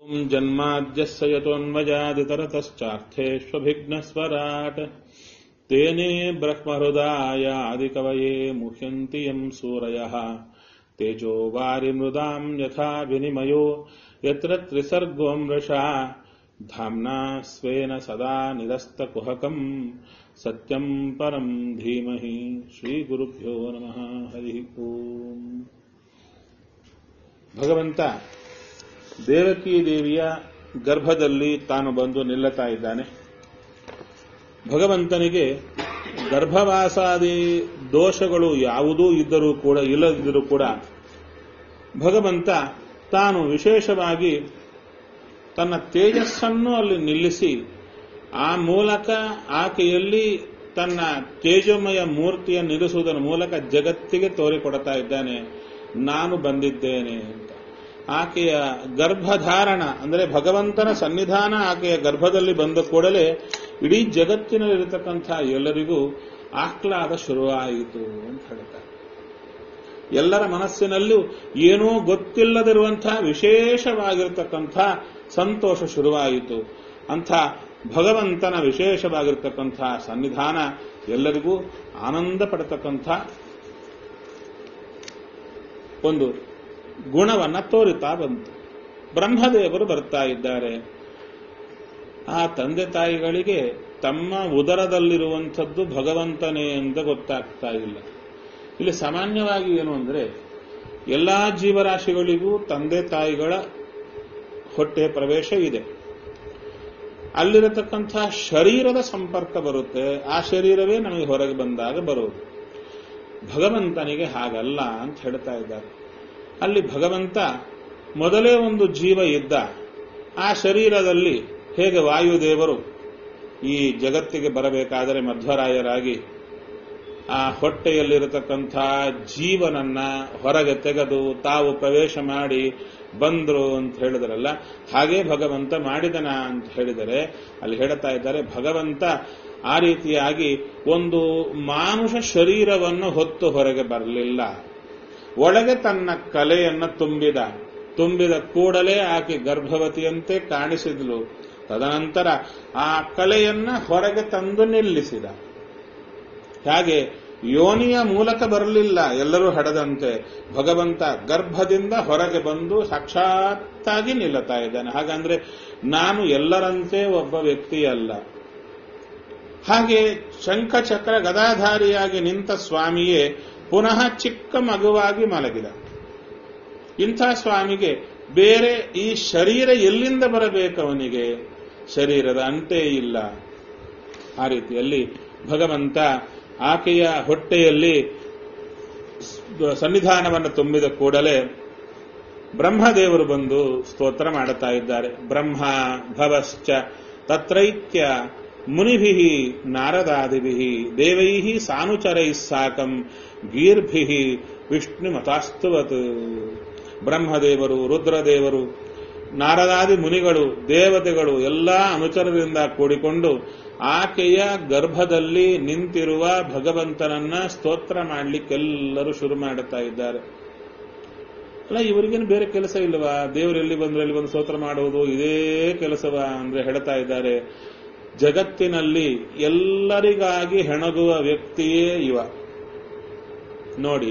जन्माद्यस्य यतोऽन्वजादितरतश्चार्थेष्वभिघ्नस्वराट् तेने ब्रह्महृदायादिकवये मुह्यन्ति यम् सूरयः तेजो वारिमृदाम् यथा विनिमयो यत्र त्रिसर्गो मृषा धाम्ना स्वेन सदा निरस्तकुहकम् सत्यम् परम् धीमहि श्रीगुरुभ्यो नमः हरिः ओम् ಭಗವಂತ ದೇವಕಿ ದೇವಿಯ ಗರ್ಭದಲ್ಲಿ ತಾನು ಬಂದು ನಿಲ್ಲುತ್ತಾ ಇದ್ದಾನೆ ಭಗವಂತನಿಗೆ ಗರ್ಭವಾಸಾದಿ ದೋಷಗಳು ಯಾವುದೂ ಇದ್ದರೂ ಕೂಡ ಇಲ್ಲದಿದ್ದರೂ ಕೂಡ ಭಗವಂತ ತಾನು ವಿಶೇಷವಾಗಿ ತನ್ನ ತೇಜಸ್ಸನ್ನು ಅಲ್ಲಿ ನಿಲ್ಲಿಸಿ ಆ ಮೂಲಕ ಆಕೆಯಲ್ಲಿ ತನ್ನ ತೇಜಮಯ ಮೂರ್ತಿಯನ್ನು ನಿಲ್ಲಿಸುವುದರ ಮೂಲಕ ಜಗತ್ತಿಗೆ ತೋರಿಕೊಡ್ತಾ ಇದ್ದಾನೆ ನಾನು ಬಂದಿದ್ದೇನೆ ಅಂತ ಆಕೆಯ ಗರ್ಭಧಾರಣ ಅಂದರೆ ಭಗವಂತನ ಸನ್ನಿಧಾನ ಆಕೆಯ ಗರ್ಭದಲ್ಲಿ ಬಂದ ಕೂಡಲೇ ಇಡೀ ಜಗತ್ತಿನಲ್ಲಿರತಕ್ಕಂಥ ಎಲ್ಲರಿಗೂ ಆಹ್ಲಾದ ಶುರುವಾಯಿತು ಅಂತ ಹೇಳ್ತಾರೆ ಎಲ್ಲರ ಮನಸ್ಸಿನಲ್ಲೂ ಏನೂ ಗೊತ್ತಿಲ್ಲದಿರುವಂತಹ ವಿಶೇಷವಾಗಿರತಕ್ಕಂಥ ಸಂತೋಷ ಶುರುವಾಯಿತು ಅಂಥ ಭಗವಂತನ ವಿಶೇಷವಾಗಿರ್ತಕ್ಕಂಥ ಸನ್ನಿಧಾನ ಎಲ್ಲರಿಗೂ ಆನಂದ ಪಡತಕ್ಕಂಥ ಒಂದು ಗುಣವನ್ನ ತೋರಿತಾ ಬಂತು ಬ್ರಹ್ಮದೇವರು ಬರ್ತಾ ಇದ್ದಾರೆ ಆ ತಂದೆ ತಾಯಿಗಳಿಗೆ ತಮ್ಮ ಉದರದಲ್ಲಿರುವಂಥದ್ದು ಭಗವಂತನೇ ಅಂತ ಗೊತ್ತಾಗ್ತಾ ಇಲ್ಲ ಇಲ್ಲಿ ಸಾಮಾನ್ಯವಾಗಿ ಏನು ಅಂದ್ರೆ ಎಲ್ಲಾ ಜೀವರಾಶಿಗಳಿಗೂ ತಂದೆ ತಾಯಿಗಳ ಹೊಟ್ಟೆ ಪ್ರವೇಶ ಇದೆ ಅಲ್ಲಿರತಕ್ಕಂಥ ಶರೀರದ ಸಂಪರ್ಕ ಬರುತ್ತೆ ಆ ಶರೀರವೇ ನಮಗೆ ಹೊರಗೆ ಬಂದಾಗ ಬರುವುದು ಭಗವಂತನಿಗೆ ಹಾಗಲ್ಲ ಅಂತ ಹೇಳ್ತಾ ಇದ್ದಾರೆ ಅಲ್ಲಿ ಭಗವಂತ ಮೊದಲೇ ಒಂದು ಜೀವ ಇದ್ದ ಆ ಶರೀರದಲ್ಲಿ ಹೇಗೆ ವಾಯುದೇವರು ಈ ಜಗತ್ತಿಗೆ ಬರಬೇಕಾದರೆ ಮಧ್ವರಾಯರಾಗಿ ಆ ಹೊಟ್ಟೆಯಲ್ಲಿರತಕ್ಕಂಥ ಜೀವನನ್ನ ಹೊರಗೆ ತೆಗೆದು ತಾವು ಪ್ರವೇಶ ಮಾಡಿ ಬಂದ್ರು ಅಂತ ಹೇಳಿದ್ರಲ್ಲ ಹಾಗೆ ಭಗವಂತ ಮಾಡಿದನ ಅಂತ ಹೇಳಿದರೆ ಅಲ್ಲಿ ಹೇಳ್ತಾ ಇದ್ದಾರೆ ಭಗವಂತ ಆ ರೀತಿಯಾಗಿ ಒಂದು ಮಾನುಷ ಶರೀರವನ್ನು ಹೊತ್ತು ಹೊರಗೆ ಬರಲಿಲ್ಲ ಒಳಗೆ ತನ್ನ ಕಲೆಯನ್ನು ತುಂಬಿದ ತುಂಬಿದ ಕೂಡಲೇ ಆಕೆ ಗರ್ಭವತಿಯಂತೆ ಕಾಣಿಸಿದ್ಲು ತದನಂತರ ಆ ಕಲೆಯನ್ನ ಹೊರಗೆ ತಂದು ನಿಲ್ಲಿಸಿದ ಹಾಗೆ ಯೋನಿಯ ಮೂಲಕ ಬರಲಿಲ್ಲ ಎಲ್ಲರೂ ಹಡದಂತೆ ಭಗವಂತ ಗರ್ಭದಿಂದ ಹೊರಗೆ ಬಂದು ಸಾಕ್ಷಾತ್ತಾಗಿ ನಿಲ್ಲುತ್ತಾ ಇದ್ದಾನೆ ಹಾಗಂದ್ರೆ ನಾನು ಎಲ್ಲರಂತೆ ಒಬ್ಬ ವ್ಯಕ್ತಿಯಲ್ಲ ಹಾಗೆ ಶಂಖಚಕ್ರ ಗದಾಧಾರಿಯಾಗಿ ನಿಂತ ಸ್ವಾಮಿಯೇ ಪುನಃ ಚಿಕ್ಕ ಮಗುವಾಗಿ ಮಲಗಿದ ಇಂಥ ಸ್ವಾಮಿಗೆ ಬೇರೆ ಈ ಶರೀರ ಎಲ್ಲಿಂದ ಬರಬೇಕು ಅವನಿಗೆ ಶರೀರದ ಅಂಟೇ ಇಲ್ಲ ಆ ರೀತಿಯಲ್ಲಿ ಭಗವಂತ ಆಕೆಯ ಹೊಟ್ಟೆಯಲ್ಲಿ ಸನ್ನಿಧಾನವನ್ನು ತುಂಬಿದ ಕೂಡಲೇ ಬ್ರಹ್ಮದೇವರು ಬಂದು ಸ್ತೋತ್ರ ಮಾಡುತ್ತಾ ಇದ್ದಾರೆ ಬ್ರಹ್ಮ ಭವಶ್ಚ ತತ್ರೈತ್ಯ ಮುನಿಭಿ ನಾರದಾದಿಭಿ ದೇವೈ ಸಾನುಚರೈ ಸಾಕಂ ಗೀರ್ಭಿ ವಿಷ್ಣು ಮತಾಸ್ತುವತ್ ಬ್ರಹ್ಮದೇವರು ರುದ್ರದೇವರು ನಾರದಾದಿ ಮುನಿಗಳು ದೇವತೆಗಳು ಎಲ್ಲ ಅನುಚರದಿಂದ ಕೂಡಿಕೊಂಡು ಆಕೆಯ ಗರ್ಭದಲ್ಲಿ ನಿಂತಿರುವ ಭಗವಂತನನ್ನ ಸ್ತೋತ್ರ ಮಾಡಲಿಕ್ಕೆಲ್ಲರೂ ಶುರು ಮಾಡುತ್ತಾ ಇದ್ದಾರೆ ಅಲ್ಲ ಇವರಿಗೇನು ಬೇರೆ ಕೆಲಸ ಇಲ್ವಾ ದೇವರು ಎಲ್ಲಿ ಬಂದ್ರೆ ಎಲ್ಲಿ ಬಂದು ಸ್ತೋತ್ರ ಮಾಡುವುದು ಇದೇ ಕೆಲಸವ ಅಂದ್ರೆ ಹೇಳ್ತಾ ಇದ್ದಾರೆ ಜಗತ್ತಿನಲ್ಲಿ ಎಲ್ಲರಿಗಾಗಿ ಹೆಣಗುವ ವ್ಯಕ್ತಿಯೇ ಇವ ನೋಡಿ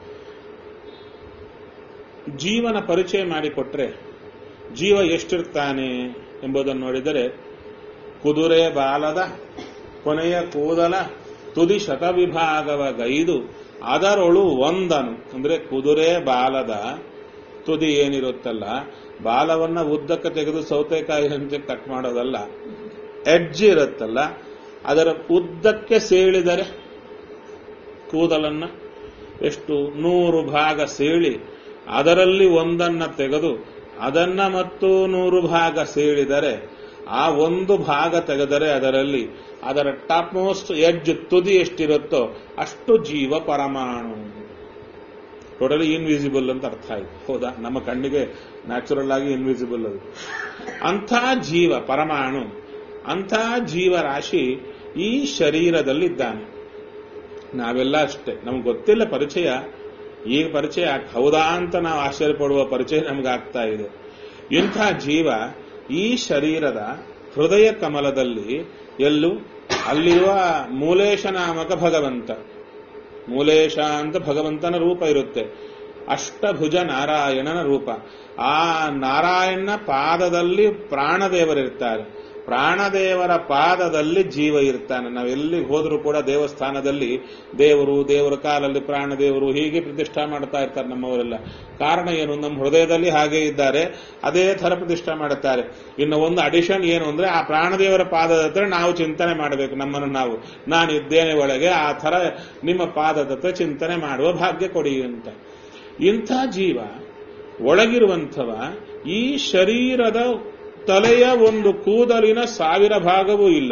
ಜೀವನ ಪರಿಚಯ ಮಾಡಿಕೊಟ್ರೆ ಜೀವ ಎಷ್ಟಿರ್ತಾನೆ ಎಂಬುದನ್ನು ನೋಡಿದರೆ ಕುದುರೆ ಬಾಲದ ಕೊನೆಯ ಕೂದಲ ತುದಿ ಶತವಿಭಾಗವ ಗೈದು ಅದರೊಳು ಒಂದನು ಅಂದ್ರೆ ಕುದುರೆ ಬಾಲದ ತುದಿ ಏನಿರುತ್ತಲ್ಲ ಬಾಲವನ್ನ ಉದ್ದಕ್ಕೆ ತೆಗೆದು ಸೌತೆಕಾಯಿ ಹಂಚೆ ಕಟ್ ಮಾಡೋದಲ್ಲ ಎಡ್ಜ್ ಇರುತ್ತಲ್ಲ ಅದರ ಉದ್ದಕ್ಕೆ ಸೇಳಿದರೆ ಕೂದಲನ್ನ ಎಷ್ಟು ನೂರು ಭಾಗ ಸೇಳಿ ಅದರಲ್ಲಿ ಒಂದನ್ನ ತೆಗೆದು ಅದನ್ನ ಮತ್ತು ನೂರು ಭಾಗ ಸೇಳಿದರೆ ಆ ಒಂದು ಭಾಗ ತೆಗೆದರೆ ಅದರಲ್ಲಿ ಅದರ ಟಾಪ್ ಮೋಸ್ಟ್ ಎಡ್ಜ್ ತುದಿ ಎಷ್ಟಿರುತ್ತೋ ಅಷ್ಟು ಜೀವ ಪರಮಾಣು ಟೋಟಲಿ ಇನ್ವಿಸಿಬಲ್ ಅಂತ ಅರ್ಥ ಆಯ್ತು ಹೌದಾ ನಮ್ಮ ಕಣ್ಣಿಗೆ ನ್ಯಾಚುರಲ್ ಆಗಿ ಇನ್ವಿಸಿಬಲ್ ಅದು ಅಂಥ ಜೀವ ಪರಮಾಣು ಅಂಥ ಜೀವರಾಶಿ ಈ ಶರೀರದಲ್ಲಿದ್ದಾನೆ ನಾವೆಲ್ಲ ಅಷ್ಟೇ ನಮ್ಗೆ ಗೊತ್ತಿಲ್ಲ ಪರಿಚಯ ಈಗ ಪರಿಚಯ ಹೌದಾ ಅಂತ ನಾವು ಆಶ್ಚರ್ಯ ಪಡುವ ಪರಿಚಯ ನಮ್ಗೆ ಆಗ್ತಾ ಇದೆ ಇಂಥ ಜೀವ ಈ ಶರೀರದ ಹೃದಯ ಕಮಲದಲ್ಲಿ ಎಲ್ಲೂ ಅಲ್ಲಿರುವ ಮೂಲೇಶ ನಾಮಕ ಭಗವಂತ ಮೂಲೇಶ ಅಂತ ಭಗವಂತನ ರೂಪ ಇರುತ್ತೆ ಅಷ್ಟಭುಜ ನಾರಾಯಣನ ರೂಪ ಆ ನಾರಾಯಣನ ಪಾದದಲ್ಲಿ ಪ್ರಾಣದೇವರಿರ್ತಾರೆ ಪ್ರಾಣದೇವರ ಪಾದದಲ್ಲಿ ಜೀವ ಇರ್ತಾನೆ ನಾವೆಲ್ಲಿ ಹೋದರೂ ಕೂಡ ದೇವಸ್ಥಾನದಲ್ಲಿ ದೇವರು ದೇವರ ಕಾಲಲ್ಲಿ ಪ್ರಾಣದೇವರು ಹೀಗೆ ಪ್ರತಿಷ್ಠಾ ಮಾಡ್ತಾ ಇರ್ತಾರೆ ನಮ್ಮವರೆಲ್ಲ ಕಾರಣ ಏನು ನಮ್ಮ ಹೃದಯದಲ್ಲಿ ಹಾಗೆ ಇದ್ದಾರೆ ಅದೇ ಥರ ಪ್ರತಿಷ್ಠಾ ಮಾಡುತ್ತಾರೆ ಇನ್ನು ಒಂದು ಅಡಿಷನ್ ಏನು ಅಂದ್ರೆ ಆ ಪ್ರಾಣದೇವರ ಪಾದದ ಹತ್ರ ನಾವು ಚಿಂತನೆ ಮಾಡಬೇಕು ನಮ್ಮನ್ನು ನಾವು ನಾನಿದ್ದೇನೆ ಒಳಗೆ ಆ ಥರ ನಿಮ್ಮ ಪಾದದ ಹತ್ರ ಚಿಂತನೆ ಮಾಡುವ ಭಾಗ್ಯ ಕೊಡಿ ಅಂತ ಇಂಥ ಜೀವ ಒಳಗಿರುವಂಥವ ಈ ಶರೀರದ ತಲೆಯ ಒಂದು ಕೂದಲಿನ ಸಾವಿರ ಭಾಗವೂ ಇಲ್ಲ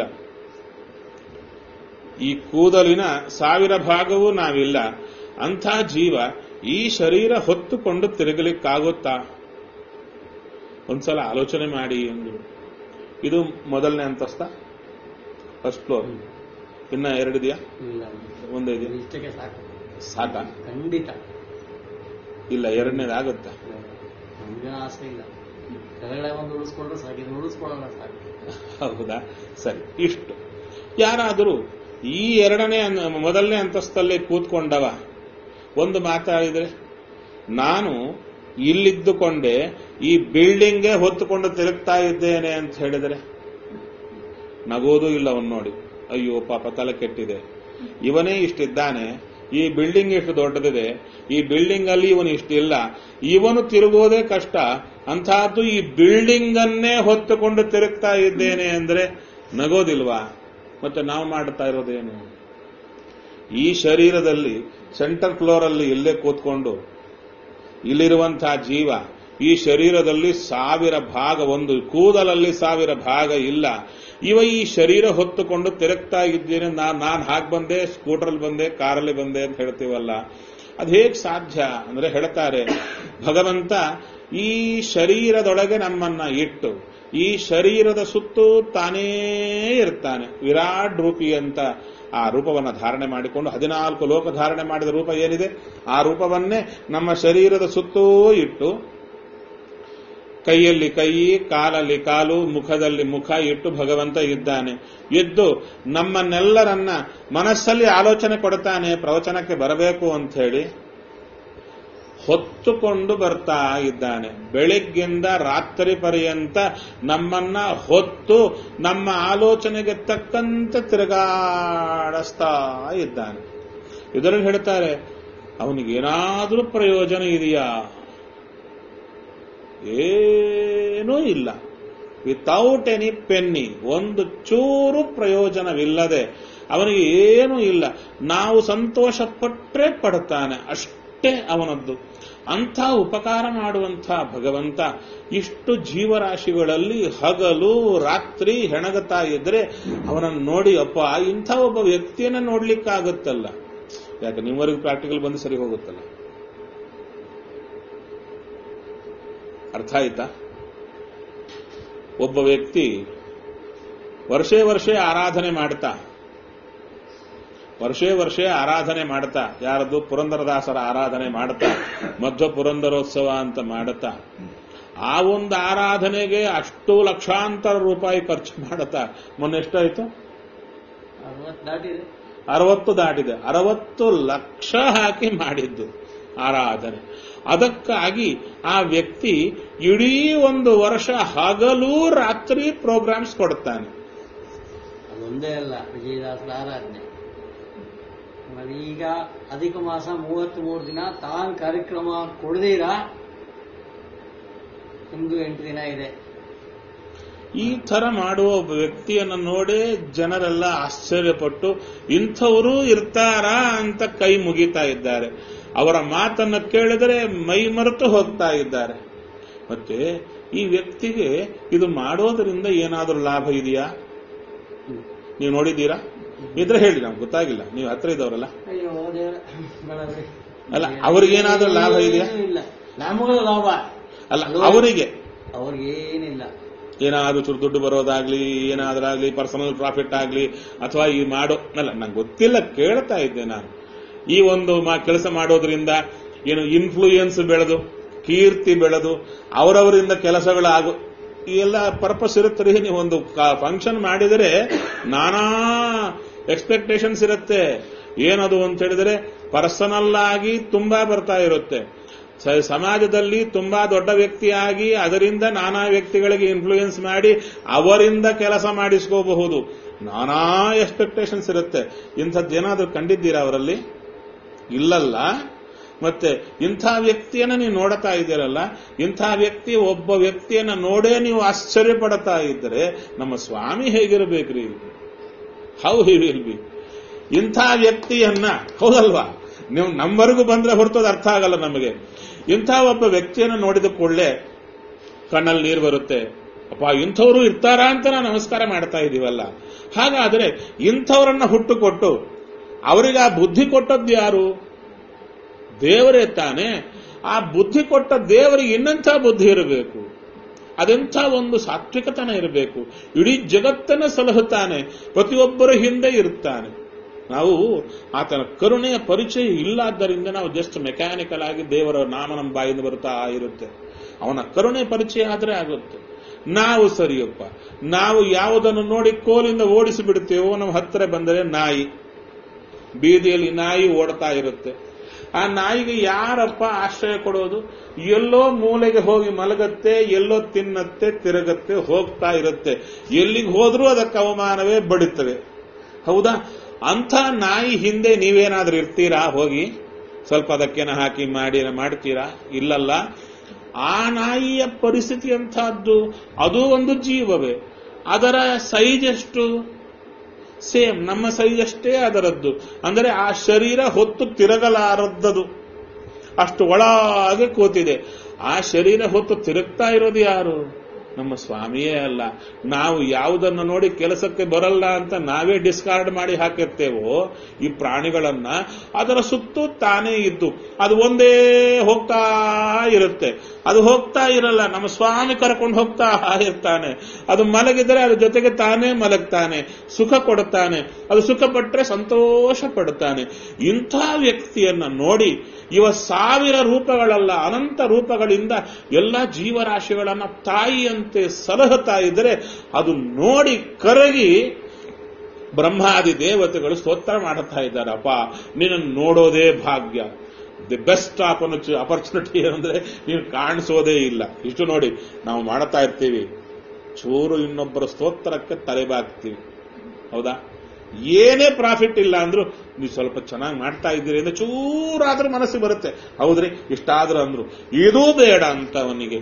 ಈ ಕೂದಲಿನ ಸಾವಿರ ಭಾಗವೂ ನಾವಿಲ್ಲ ಅಂಥ ಜೀವ ಈ ಶರೀರ ಹೊತ್ತುಕೊಂಡು ತಿರುಗಲಿಕ್ಕಾಗುತ್ತಾ ಒಂದ್ಸಲ ಆಲೋಚನೆ ಮಾಡಿ ಎಂದು ಇದು ಮೊದಲನೇ ಅಂತಸ್ತ ಫಸ್ಟ್ ಫ್ಲೋರ್ ಇನ್ನ ಎರಡಿದೆಯಾ ಇಲ್ಲ ಒಂದೇ ಇದೆಯಾ ಇಷ್ಟಕ್ಕೆ ಸಾಕು ಸಾಕ ಖಂಡಿತ ಇಲ್ಲ ಎರಡನೇದಾಗುತ್ತಾ ನಮ್ಗೇನು ಆಸೆ ಇಲ್ಲ ಕೆಳಗಡೆ ಒಂದು ಉಳಿಸ್ಕೊಂಡ್ರೆ ಸಾಕು ಇದು ಉಳಿಸ್ಕೊಳ್ಳೋಣ ಸಾಕು ಹೌದಾ ಸರಿ ಇಷ್ಟು ಯಾರಾದರೂ ಈ ಎರಡನೇ ಅನ್- ಮೊದಲನೇ ಅಂತಸ್ತಲ್ಲಿ ಕೂತ್ಕೊಂಡವ ಒಂದು ಮಾತಾಡಿದ್ರೆ ನಾನು ಇಲ್ಲಿದ್ದುಕೊಂಡೆ ಈ ಬಿಲ್ಡಿಂಗ್ಗೆ ಹೊತ್ತುಕೊಂಡು ತಿರುಗ್ತಾ ಇದ್ದೇನೆ ಅಂತ ಹೇಳಿದರೆ ನಗೋದು ಇಲ್ಲ ಅವನು ನೋಡಿ ಅಯ್ಯೋ ಪಾಪ ತಲೆ ಕೆಟ್ಟಿದೆ ಇವನೇ ಇಷ್ಟಿದ್ದಾನೆ ಈ ಬಿಲ್ಡಿಂಗ್ ಎಷ್ಟು ದೊಡ್ಡದಿದೆ ಈ ಬಿಲ್ಡಿಂಗ್ ಅಲ್ಲಿ ಇವನು ಇಷ್ಟಿಲ್ಲ ಇವನು ತಿರುಗೋದೇ ಕಷ್ಟ ಅಂತಹದ್ದು ಈ ಬಿಲ್ಡಿಂಗ್ ಅನ್ನೇ ಹೊತ್ತುಕೊಂಡು ತಿರುಗ್ತಾ ಇದ್ದೇನೆ ಅಂದ್ರೆ ನಗೋದಿಲ್ವಾ ಮತ್ತೆ ನಾವು ಮಾಡ್ತಾ ಇರೋದೇನು ಈ ಶರೀರದಲ್ಲಿ ಸೆಂಟರ್ ಫ್ಲೋರ್ ಅಲ್ಲಿ ಇಲ್ಲೇ ಕೂತ್ಕೊಂಡು ಇಲ್ಲಿರುವಂತಹ ಜೀವ ಈ ಶರೀರದಲ್ಲಿ ಸಾವಿರ ಭಾಗ ಒಂದು ಕೂದಲಲ್ಲಿ ಸಾವಿರ ಭಾಗ ಇಲ್ಲ ಇವ ಈ ಶರೀರ ಹೊತ್ತುಕೊಂಡು ತಿರುಗ್ತಾ ಇದ್ದೇನೆ ನಾನು ನಾನು ಹಾಗೆ ಬಂದೆ ಸ್ಕೂಟರಲ್ಲಿ ಬಂದೆ ಕಾರಲ್ಲಿ ಬಂದೆ ಅಂತ ಹೇಳ್ತೀವಲ್ಲ ಅದು ಹೇಗೆ ಸಾಧ್ಯ ಅಂದ್ರೆ ಹೇಳ್ತಾರೆ ಭಗವಂತ ಈ ಶರೀರದೊಳಗೆ ನಮ್ಮನ್ನ ಇಟ್ಟು ಈ ಶರೀರದ ಸುತ್ತೂ ತಾನೇ ಇರ್ತಾನೆ ವಿರಾಟ್ ರೂಪಿ ಅಂತ ಆ ರೂಪವನ್ನು ಧಾರಣೆ ಮಾಡಿಕೊಂಡು ಹದಿನಾಲ್ಕು ಲೋಕ ಧಾರಣೆ ಮಾಡಿದ ರೂಪ ಏನಿದೆ ಆ ರೂಪವನ್ನೇ ನಮ್ಮ ಶರೀರದ ಸುತ್ತೂ ಇಟ್ಟು ಕೈಯಲ್ಲಿ ಕೈ ಕಾಲಲ್ಲಿ ಕಾಲು ಮುಖದಲ್ಲಿ ಮುಖ ಇಟ್ಟು ಭಗವಂತ ಇದ್ದಾನೆ ಇದ್ದು ನಮ್ಮನ್ನೆಲ್ಲರನ್ನ ಮನಸ್ಸಲ್ಲಿ ಆಲೋಚನೆ ಕೊಡ್ತಾನೆ ಪ್ರವಚನಕ್ಕೆ ಬರಬೇಕು ಅಂತ ಹೇಳಿ ಹೊತ್ತುಕೊಂಡು ಬರ್ತಾ ಇದ್ದಾನೆ ಬೆಳಿಗ್ಗಿಂದ ರಾತ್ರಿ ಪರ್ಯಂತ ನಮ್ಮನ್ನ ಹೊತ್ತು ನಮ್ಮ ಆಲೋಚನೆಗೆ ತಕ್ಕಂತೆ ತಿರುಗಾಡಿಸ್ತಾ ಇದ್ದಾನೆ ಇದರಲ್ಲಿ ಹೇಳ್ತಾರೆ ಅವನಿಗೇನಾದ್ರೂ ಪ್ರಯೋಜನ ಇದೆಯಾ ಏನೂ ಇಲ್ಲ ವಿತೌಟ್ ಎನಿ ಪೆನ್ನಿ ಒಂದು ಚೂರು ಪ್ರಯೋಜನವಿಲ್ಲದೆ ಅವನಿಗೆ ಏನೂ ಇಲ್ಲ ನಾವು ಸಂತೋಷ ಪಟ್ಟರೆ ಪಡ್ತಾನೆ ಅಷ್ಟೇ ಅವನದ್ದು ಅಂಥ ಉಪಕಾರ ಮಾಡುವಂಥ ಭಗವಂತ ಇಷ್ಟು ಜೀವರಾಶಿಗಳಲ್ಲಿ ಹಗಲು ರಾತ್ರಿ ಹೆಣಗತಾ ಇದ್ರೆ ಅವನನ್ನು ನೋಡಿ ಅಪ್ಪ ಇಂಥ ಒಬ್ಬ ವ್ಯಕ್ತಿಯನ್ನ ನೋಡ್ಲಿಕ್ಕಾಗುತ್ತಲ್ಲ ಯಾಕೆ ನಿಮ್ಮವರೆಗೂ ಪ್ರಾಕ್ಟಿಕಲ್ ಬಂದು ಸರಿ ಹೋಗುತ್ತಲ್ಲ ಅರ್ಥ ಆಯ್ತಾ ಒಬ್ಬ ವ್ಯಕ್ತಿ ವರ್ಷೇ ವರ್ಷೇ ಆರಾಧನೆ ಮಾಡ್ತಾ ವರ್ಷೇ ವರ್ಷೇ ಆರಾಧನೆ ಮಾಡ್ತಾ ಯಾರದು ಪುರಂದರದಾಸರ ಆರಾಧನೆ ಮಾಡ್ತಾ ಮಧ್ವ ಪುರಂದರೋತ್ಸವ ಅಂತ ಮಾಡುತ್ತಾ ಆ ಒಂದು ಆರಾಧನೆಗೆ ಅಷ್ಟು ಲಕ್ಷಾಂತರ ರೂಪಾಯಿ ಖರ್ಚು ಮಾಡುತ್ತಾ ಮೊನ್ನೆ ಎಷ್ಟಾಯ್ತು ಅರವತ್ತು ದಾಟಿದೆ ಅರವತ್ತು ದಾಟಿದೆ ಅರವತ್ತು ಲಕ್ಷ ಹಾಕಿ ಮಾಡಿದ್ದು ಆರಾಧನೆ ಅದಕ್ಕಾಗಿ ಆ ವ್ಯಕ್ತಿ ಇಡೀ ಒಂದು ವರ್ಷ ಹಗಲು ರಾತ್ರಿ ಪ್ರೋಗ್ರಾಮ್ಸ್ ಕೊಡ್ತಾನೆ ಅದೊಂದೇ ಅಲ್ಲ ವಿಜಯದಾಸರ ಆರಾಧನೆ ಆಮೇಲೆ ಈಗ ಅಧಿಕ ಮಾಸ ಮೂವತ್ತ್ ಮೂರು ದಿನ ತಾನ್ ಕಾರ್ಯಕ್ರಮ ಕೊಡದಿರ ನಿಮ್ದು ಎಂಟು ದಿನ ಇದೆ ಈ ತರ ಮಾಡುವ ಒಬ್ಬ ವ್ಯಕ್ತಿಯನ್ನು ನೋಡೇ ಜನರೆಲ್ಲ ಆಶ್ಚರ್ಯಪಟ್ಟು ಇಂಥವರು ಇರ್ತಾರಾ ಅಂತ ಕೈ ಮುಗಿತಾ ಇದ್ದಾರೆ ಅವರ ಮಾತನ್ನು ಕೇಳಿದರೆ ಮೈ ಮರೆತು ಹೋಗ್ತಾ ಇದ್ದಾರೆ ಮತ್ತೆ ಈ ವ್ಯಕ್ತಿಗೆ ಇದು ಮಾಡೋದರಿಂದ ಏನಾದರೂ ಲಾಭ ಇದೆಯಾ ನೀವು ನೋಡಿದ್ದೀರಾ ಇದ್ರೆ ಹೇಳಿ ನಮ್ಗೆ ಗೊತ್ತಾಗಿಲ್ಲ ನೀವು ಹತ್ರ ಇದ್ದವರಲ್ಲ ಅಯ್ಯೋ ದೇವ್ರ ಬೇಡ ಬಿಡಿ. ಅಲ್ಲ, ಅವ್ರಿಗೇನಾದ್ರೂ ಲಾಭ ಇದೆಯಾ? ಏನೂ ಇಲ್ಲ ನಮಗೂ ಲಾಭ ಅಲ್ಲ ಅವರಿಗೆ ಅವ್ರಿಗೇನಿಲ್ಲ ಏನಾದ್ರೂ ಚೂರು ದುಡ್ಡು ಬರೋದಾಗ್ಲಿ ಏನಾದ್ರಾಗ್ಲಿ ಪರ್ಸನಲ್ ಪ್ರಾಫಿಟ್ ಆಗ್ಲಿ ಅಥವಾ ಈ ಮಾಡೋ ಅಲ್ಲ ನಂಗೆ ಗೊತ್ತಿಲ್ಲ ಕೇಳ್ತಾ ಇದ್ದೆ ನಾನು ಈ ಒಂದು ಕೆಲಸ ಮಾಡೋದ್ರಿಂದ ಏನು ಇನ್ಫ್ಲೂಯೆನ್ಸ್ ಬೆಳೆದು ಕೀರ್ತಿ ಬೆಳೆದು ಅವರವರಿಂದ ಕೆಲಸಗಳಾಗು ಈ ಎಲ್ಲ ಪರ್ಪಸ್ ಇರುತ್ತೆ ನೀವು ಒಂದು ಫಂಕ್ಷನ್ ಮಾಡಿದರೆ ನಾನಾ ಎಕ್ಸ್ಪೆಕ್ಟೇಷನ್ಸ್ ಇರುತ್ತೆ ಏನದು ಅಂತ ಹೇಳಿದ್ರೆ ಪರ್ಸನಲ್ ಆಗಿ ತುಂಬಾ ಬರ್ತಾ ಇರುತ್ತೆ ಸ- ಸಮಾಜದಲ್ಲಿ ತುಂಬಾ ದೊಡ್ಡ ವ್ಯಕ್ತಿಯಾಗಿ ಅದರಿಂದ ನಾನಾ ವ್ಯಕ್ತಿಗಳಿಗೆ ಇನ್ಫ್ಲೂಯೆನ್ಸ್ ಮಾಡಿ ಅವರಿಂದ ಕೆಲಸ ಮಾಡಿಸ್ಕೋಬಹುದು ನಾನಾ ಎಕ್ಸ್ಪೆಕ್ಟೇಷನ್ಸ್ ಇರುತ್ತೆ ಇಂಥದ್ದೇನಾದ್ರೂ ಕಂಡಿದ್ದೀರಾ ಅವರಲ್ಲಿ ಇಲ್ಲಲ್ಲ ಮತ್ತೆ ಇಂಥ ವ್ಯಕ್ತಿಯನ್ನ ನೀವು ನೋಡ್ತಾ ಇದ್ದೀರಲ್ಲ ಇಂಥ ವ್ಯಕ್ತಿ ಒಬ್ಬ ವ್ಯಕ್ತಿಯನ್ನ ನೋಡೇ ನೀವು ಆಶ್ಚರ್ಯ ಪಡ್ತಾ ಇದ್ದರೆ ನಮ್ಮ ಸ್ವಾಮಿ ಹೇಗಿರಬೇಕ್ರಿ ಹೌ ಹಿ ವಿಲ್ ಬಿ ಇಂಥ ವ್ಯಕ್ತಿಯನ್ನ ಹೌದಲ್ವಾ ನೀವು ನಮ್ಮವರೆಗೂ ಬಂದ್ರೆ ಹೊರತೋದು ಅರ್ಥ ಆಗಲ್ಲ ನಮಗೆ ಇಂಥ ಒಬ್ಬ ವ್ಯಕ್ತಿಯನ್ನು ನೋಡಿದ ಕೂಡಲೇ ಕಣ್ಣಲ್ಲಿ ನೀರು ಬರುತ್ತೆ ಅಪ್ಪ ಇಂಥವ್ರು ಇರ್ತಾರಾ ಅಂತ ನಾವು ನಮಸ್ಕಾರ ಮಾಡ್ತಾ ಇದೀವಲ್ಲ ಹಾಗಾದ್ರೆ ಇಂಥವರನ್ನ ಹುಟ್ಟು ಕೊಟ್ಟು ಅವರಿಗೆ ಆ ಬುದ್ಧಿ ಕೊಟ್ಟದ್ದು ಯಾರು ದೇವರೇ ತಾನೆ ಆ ಬುದ್ಧಿ ಕೊಟ್ಟ ದೇವರಿಗೆ ಇನ್ನಂಥ ಬುದ್ಧಿ ಇರಬೇಕು ಅದೆಂಥ ಒಂದು ಸಾತ್ವಿಕತನ ಇರಬೇಕು ಇಡೀ ಜಗತ್ತನ್ನ ಸಲಹುತ್ತಾನೆ ಪ್ರತಿಯೊಬ್ಬರ ಹಿಂದೆ ಇರುತ್ತಾನೆ ನಾವು ಆತನ ಕರುಣೆಯ ಪರಿಚಯ ಇಲ್ಲಾದ್ದರಿಂದ ನಾವು ಜಸ್ಟ್ ಮೆಕ್ಯಾನಿಕಲ್ ಆಗಿ ದೇವರ ನಾಮ ನಮ್ಮ ಬಾಯಿಂದ ಬರ್ತಾ ಇರುತ್ತೆ ಅವನ ಕರುಣೆ ಪರಿಚಯ ಆದ್ರೆ ಆಗುತ್ತೆ ನಾವು ಸರಿಯಪ್ಪ ನಾವು ಯಾವುದನ್ನು ನೋಡಿ ಕೋಲಿಂದ ಓಡಿಸಿ ಬಿಡ್ತೇವೋ ನಮ್ಮ ಹತ್ತಿರ ಬಂದರೆ ನಾಯಿ ಬೀದಿಯಲ್ಲಿ ನಾಯಿ ಓಡ್ತಾ ಇರುತ್ತೆ ಆ ನಾಯಿಗೆ ಯಾರಪ್ಪ ಆಶ್ರಯ ಕೊಡೋದು ಎಲ್ಲೋ ಮೂಲೆಗೆ ಹೋಗಿ ಮಲಗತ್ತೆ ಎಲ್ಲೋ ತಿನ್ನತ್ತೆ ತಿರುಗತ್ತೆ ಹೋಗ್ತಾ ಇರುತ್ತೆ ಎಲ್ಲಿಗೆ ಹೋದ್ರೂ ಅದಕ್ಕೆ ಅವಮಾನವೇ ಬಡಿತವೆ ಹೌದಾ ಅಂಥ ನಾಯಿ ಹಿಂದೆ ನೀವೇನಾದ್ರೂ ಇರ್ತೀರಾ ಹೋಗಿ ಸ್ವಲ್ಪ ಅದಕ್ಕೇನ ಹಾಕಿ ಮಾಡಿ ಮಾಡ್ತೀರಾ ಇಲ್ಲಲ್ಲ ಆ ನಾಯಿಯ ಪರಿಸ್ಥಿತಿ ಅಂತಹದ್ದು ಅದು ಒಂದು ಜೀವವೇ ಅದರ ಸೈಜ್ ಎಷ್ಟು ಸೇಮ್ ನಮ್ಮ ಸೈಜ್ ಅಷ್ಟೇ ಅದರದ್ದು ಅಂದರೆ ಆ ಶರೀರ ಹೊತ್ತು ತಿರುಗಲಾರದ್ದದು ಅಷ್ಟು ಒಳಗೆ ಕೂತಿದೆ ಆ ಶರೀರ ಹೊತ್ತು ತಿರುಗ್ತಾ ಇರೋದು ಯಾರು ನಮ್ಮ ಸ್ವಾಮಿಯೇ ಅಲ್ಲ ನಾವು ಯಾವುದನ್ನು ನೋಡಿ ಕೆಲಸಕ್ಕೆ ಬರಲ್ಲ ಅಂತ ನಾವೇ ಡಿಸ್ಕಾರ್ಡ್ ಮಾಡಿ ಹಾಕಿರ್ತೇವೋ ಈ ಪ್ರಾಣಿಗಳನ್ನ ಅದರ ಸುತ್ತು ತಾನೇ ಇದ್ದು ಅದು ಒಂದೇ ಹೋಗ್ತಾ ಇರುತ್ತೆ ಅದು ಹೋಗ್ತಾ ಇರಲ್ಲ ನಮ್ಮ ಸ್ವಾಮಿ ಕರ್ಕೊಂಡು ಹೋಗ್ತಾ ಇರ್ತಾನೆ ಅದು ಮಲಗಿದರೆ ಅದ್ರ ಜೊತೆಗೆ ತಾನೇ ಮಲಗ್ತಾನೆ ಸುಖ ಕೊಡುತ್ತಾನೆ ಅದು ಸುಖ ಪಟ್ಟರೆ ಸಂತೋಷ ಪಡುತ್ತಾನೆ ಇಂಥ ವ್ಯಕ್ತಿಯನ್ನ ನೋಡಿ ಇವ ಸಾವಿರ ರೂಪಗಳಲ್ಲ ಅನಂತ ರೂಪಗಳಿಂದ ಎಲ್ಲ ಜೀವರಾಶಿಗಳನ್ನ ತಾಯಿಯಂತೆ ಸಲಹುತ್ತಾ ಇದ್ದರೆ ಅದು ನೋಡಿ ಕರಗಿ ಬ್ರಹ್ಮಾದಿ ದೇವತೆಗಳು ಸ್ತೋತ್ರ ಮಾಡುತ್ತಾ ಇದ್ದಾರೆ ಅಪ್ಪ ನಿನ್ನನ್ನು ನೋಡೋದೇ ಭಾಗ್ಯ ದಿ ಬೆಸ್ಟ್ ಅಪರ್ಚುನಿಟಿ ಅಂದ್ರೆ ನೀನು ಕಾಣಿಸೋದೇ ಇಲ್ಲ ಇಷ್ಟು ನೋಡಿ ನಾವು ಮಾಡ್ತಾ ಇರ್ತೀವಿ ಚೂರು ಇನ್ನೊಬ್ಬರ ಸ್ತೋತ್ರಕ್ಕೆ ತಲೆಬಾಗ್ತೀವಿ ಹೌದಾ ಏನೇ ಪ್ರಾಫಿಟ್ ಇಲ್ಲ ಅಂದ್ರೂ ನೀವು ಸ್ವಲ್ಪ ಚೆನ್ನಾಗಿ ಮಾಡ್ತಾ ಇದ್ದೀರಿ ಅಂದ್ರೆ ಚೂರಾದ್ರೂ ಮನಸ್ಸಿಗೆ ಬರುತ್ತೆ ಹೌದ್ರಿ ಇಷ್ಟಾದ್ರೂ ಅಂದ್ರು ಇದೂ ಬೇಡ ಅಂತ ಅವನಿಗೆ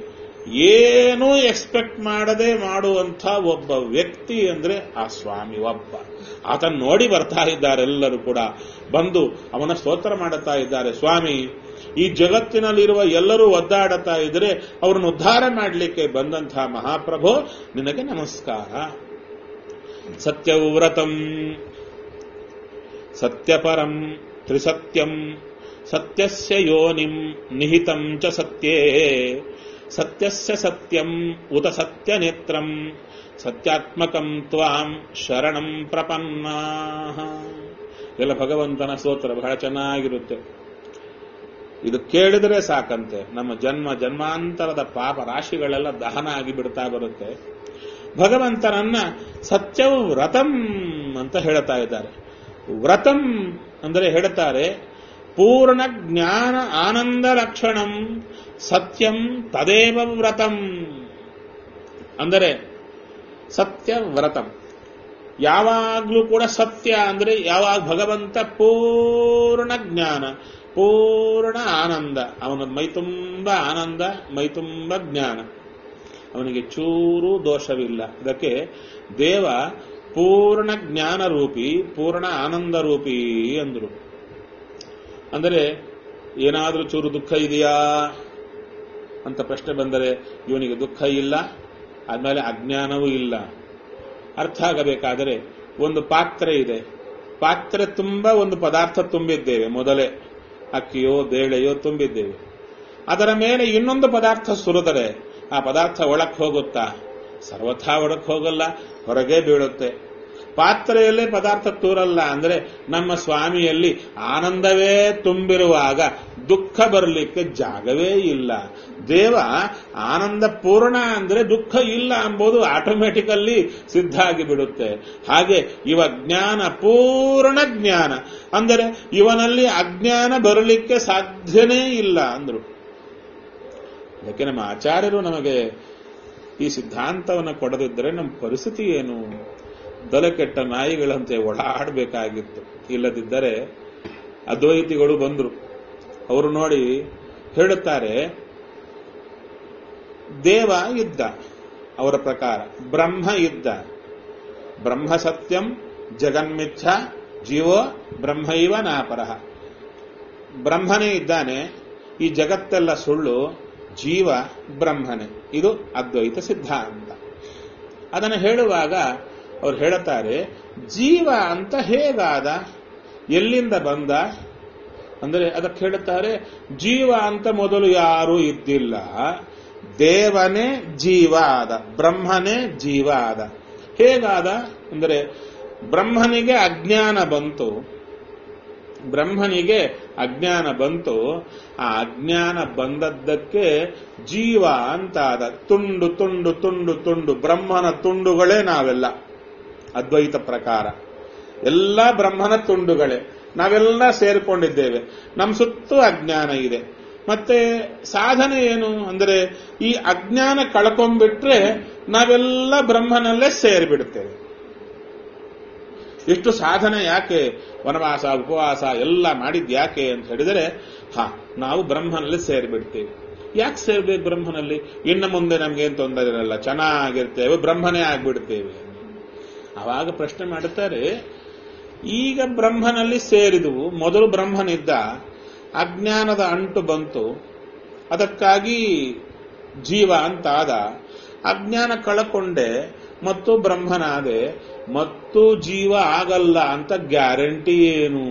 ಏನೂ ಎಕ್ಸ್ಪೆಕ್ಟ್ ಮಾಡದೆ ಮಾಡುವಂಥ ಒಬ್ಬ ವ್ಯಕ್ತಿ ಅಂದ್ರೆ ಆ ಸ್ವಾಮಿ ಒಬ್ಬ ಆತನ ನೋಡಿ ಬರ್ತಾ ಇದ್ದಾರೆ ಎಲ್ಲರೂ ಕೂಡ ಬಂದು ಅವನ ಸ್ತೋತ್ರ ಮಾಡುತ್ತಾ ಇದ್ದಾರೆ ಸ್ವಾಮಿ ಈ ಜಗತ್ತಿನಲ್ಲಿರುವ ಎಲ್ಲರೂ ಒದ್ದಾಡುತ್ತಾ ಇದ್ರೆ ಅವ್ರನ್ನ ಉದ್ಧಾರ ಮಾಡಲಿಕ್ಕೆ ಬಂದಂತಹ ಮಹಾಪ್ರಭು ನಿನಗೆ ನಮಸ್ಕಾರ ಸತ್ಯವ್ರತಂ ಸತ್ಯಪರಂ ತ್ರಿಸತ್ಯಂ ಸತ್ಯಸ್ಯ ಯೋನಿಂ ನಿಹಿತಂ ಚ ಸತ್ಯೇ ಸತ್ಯಸ್ಯ ಸತ್ಯಂ ಉತ ಸತ್ಯನೇತ್ರಂ ಸತ್ಯಾತ್ಮಕಂ ತ್ವಾಂ ಶರಣಂ ಪ್ರಪನ್ನಾ ಎಲ್ಲ ಭಗವಂತನ ಸ್ತೋತ್ರ ಬಹಳ ಚೆನ್ನಾಗಿರುತ್ತೆ ಇದು ಕೇಳಿದರೆ ಸಾಕಂತೆ ನಮ್ಮ ಜನ್ಮ ಜನ್ಮಾಂತರದ ಪಾಪ ರಾಶಿಗಳೆಲ್ಲ ದಹನ ಆಗಿ ಬಿಡ್ತಾ ಬರುತ್ತೆ ಭಗವಂತನನ್ನ ಸತ್ಯವು ವ್ರತಂ ಅಂತ ಹೇಳ್ತಾ ಇದ್ದಾರೆ ವ್ರತಂ ಅಂದರೆ ಹೇಳ್ತಾರೆ ಪೂರ್ಣ ಜ್ಞಾನ ಆನಂದ ಲಕ್ಷಣಂ ಸತ್ಯಂ ತದೇವ ವ್ರತಂ ಅಂದರೆ ಸತ್ಯ ವ್ರತಂ ಯಾವಾಗಲೂ ಕೂಡ ಸತ್ಯ ಅಂದ್ರೆ ಯಾವಾಗ ಭಗವಂತ ಪೂರ್ಣ ಜ್ಞಾನ ಪೂರ್ಣ ಆನಂದ ಅವನ ಮೈತುಂಬ ಆನಂದ ಮೈತುಂಬ ಜ್ಞಾನ ಅವನಿಗೆ ಚೂರು ದೋಷವಿಲ್ಲ ಇದಕ್ಕೆ ದೇವ ಪೂರ್ಣ ಜ್ಞಾನ ರೂಪಿ ಪೂರ್ಣ ಆನಂದ ರೂಪಿ ಅಂದ್ರು ಅಂದರೆ ಏನಾದರೂ ಚೂರು ದುಃಖ ಇದೆಯಾ ಅಂತ ಪ್ರಶ್ನೆ ಬಂದರೆ ಇವನಿಗೆ ದುಃಖ ಇಲ್ಲ ಆದ್ಮೇಲೆ ಅಜ್ಞಾನವೂ ಇಲ್ಲ ಅರ್ಥ ಆಗಬೇಕಾದರೆ ಒಂದು ಪಾತ್ರೆ ಇದೆ ಪಾತ್ರೆ ತುಂಬ ಒಂದು ಪದಾರ್ಥ ತುಂಬಿದ್ದೇವೆ ಮೊದಲೇ ಅಕ್ಕಿಯೋ ಬೇಳೆಯೋ ತುಂಬಿದ್ದೇವೆ ಅದರ ಮೇಲೆ ಇನ್ನೊಂದು ಪದಾರ್ಥ ಸುರಿದರೆ ಆ ಪದಾರ್ಥ ಒಳಕ್ಕೆ ಹೋಗುತ್ತಾ ಸರ್ವಥಾ ಒಳಕ್ಕೆ ಹೋಗಲ್ಲ ಹೊರಗೆ ಬೀಳುತ್ತೆ ಪಾತ್ರೆಯಲ್ಲೇ ಪದಾರ್ಥ ತೂರಲ್ಲ ಅಂದ್ರೆ ನಮ್ಮ ಸ್ವಾಮಿಯಲ್ಲಿ ಆನಂದವೇ ತುಂಬಿರುವಾಗ ದುಃಖ ಬರಲಿಕ್ಕೆ ಜಾಗವೇ ಇಲ್ಲ ದೇವ ಆನಂದ ಪೂರ್ಣ ಅಂದ್ರೆ ದುಃಖ ಇಲ್ಲ ಎಂಬುದು ಆಟೋಮೆಟಿಕಲ್ಲಿ ಸಿದ್ಧ ಆಗಿ ಬಿಡುತ್ತೆ ಹಾಗೆ ಇವ ಜ್ಞಾನ ಪೂರ್ಣ ಜ್ಞಾನ ಅಂದರೆ ಇವನಲ್ಲಿ ಅಜ್ಞಾನ ಬರಲಿಕ್ಕೆ ಸಾಧ್ಯನೇ ಇಲ್ಲ ಅಂದ್ರು ಅದಕ್ಕೆ ನಮ್ಮ ಆಚಾರ್ಯರು ನಮಗೆ ಈ ಸಿದ್ಧಾಂತವನ್ನು ಕೊಡದಿದ್ದರೆ ನಮ್ಮ ಪರಿಸ್ಥಿತಿ ಏನು ದಲ ಕೆಟ್ಟ ನಾಯಿಗಳಂತೆ ಓಡಾಡಬೇಕಾಗಿತ್ತು ಇಲ್ಲದಿದ್ದರೆ ಅದ್ವೈತಿಗಳು ಬಂದರು ಅವರು ನೋಡಿ ಹೇಳುತ್ತಾರೆ ದೇವ ಇದ್ದ ಅವರ ಪ್ರಕಾರ ಬ್ರಹ್ಮ ಇದ್ದ ಬ್ರಹ್ಮ ಸತ್ಯಂ ಜಗನ್ಮಿಥ್ಯ ಜೀವೋ ಬ್ರಹ್ಮೈವ ನಾಪರಹ ಬ್ರಹ್ಮನೇ ಇದ್ದಾನೆ ಈ ಜಗತ್ತೆಲ್ಲ ಸುಳ್ಳು ಜೀವ ಬ್ರಹ್ಮನೇ ಇದು ಅದ್ವೈತ ಸಿದ್ಧಾಂತ ಅದನ್ನು ಹೇಳುವಾಗ ಅವ್ರು ಹೇಳುತ್ತಾರೆ ಜೀವ ಅಂತ ಹೇಗಾದ ಎಲ್ಲಿಂದ ಬಂದ ಅಂದರೆ ಅದಕ್ಕೆ ಹೇಳುತ್ತಾರೆ ಜೀವ ಅಂತ ಮೊದಲು ಯಾರೂ ಇದ್ದಿಲ್ಲ ದೇವನೇ ಜೀವ ಆದ ಬ್ರಹ್ಮನೇ ಜೀವ ಆದ ಹೇಗಾದ ಅಂದರೆ ಬ್ರಹ್ಮನಿಗೆ ಅಜ್ಞಾನ ಬಂತು ಬ್ರಹ್ಮನಿಗೆ ಅಜ್ಞಾನ ಬಂತು ಆ ಅಜ್ಞಾನ ಬಂದದ್ದಕ್ಕೆ ಜೀವ ಅಂತಾದ ತುಂಡು ತುಂಡು ತುಂಡು ತುಂಡು ಬ್ರಹ್ಮನ ತುಂಡುಗಳೇ ನಾವೆಲ್ಲ ಅದ್ವೈತ ಪ್ರಕಾರ ಎಲ್ಲ ಬ್ರಹ್ಮನ ತುಂಡುಗಳೇ ನಾವೆಲ್ಲ ಸೇರಿಕೊಂಡಿದ್ದೇವೆ ನಮ್ಮ ಸುತ್ತೂ ಅಜ್ಞಾನ ಇದೆ ಮತ್ತೆ ಸಾಧನೆ ಏನು ಅಂದರೆ ಈ ಅಜ್ಞಾನ ಕಳ್ಕೊಂಡ್ಬಿಟ್ರೆ ನಾವೆಲ್ಲ ಬ್ರಹ್ಮನಲ್ಲೇ ಸೇರಿಬಿಡುತ್ತೇವೆ ಇಷ್ಟು ಸಾಧನೆ ಯಾಕೆ ವನವಾಸ ಉಪವಾಸ ಎಲ್ಲ ಮಾಡಿದ್ ಯಾಕೆ ಅಂತ ಹೇಳಿದರೆ ಹಾ ನಾವು ಬ್ರಹ್ಮನಲ್ಲಿ ಸೇರಿಬಿಡ್ತೇವೆ ಯಾಕೆ ಸೇರ್ಬೇಕು ಬ್ರಹ್ಮನಲ್ಲಿ ಇನ್ನು ಮುಂದೆ ನಮ್ಗೇನು ತೊಂದರೆ ಇರಲ್ಲ ಚೆನ್ನಾಗಿರ್ತೇವೆ ಬ್ರಹ್ಮನೇ ಆಗ್ಬಿಡ್ತೇವೆ ಅವಾಗ ಪ್ರಶ್ನೆ ಮಾಡುತ್ತಾರೆ ಈಗ ಬ್ರಹ್ಮನಲ್ಲಿ ಸೇರಿದುವು ಮೊದಲು ಬ್ರಹ್ಮನಿದ್ದ ಅಜ್ಞಾನದ ಅಂಟು ಬಂತು ಅದಕ್ಕಾಗಿ ಜೀವ ಅಂತಾದ ಅಜ್ಞಾನ ಕಳಕೊಂಡೆ ಮತ್ತು ಬ್ರಹ್ಮನಾದೆ ಮತ್ತು ಜೀವ ಆಗಲ್ಲ ಅಂತ ಗ್ಯಾರಂಟಿ ಏನು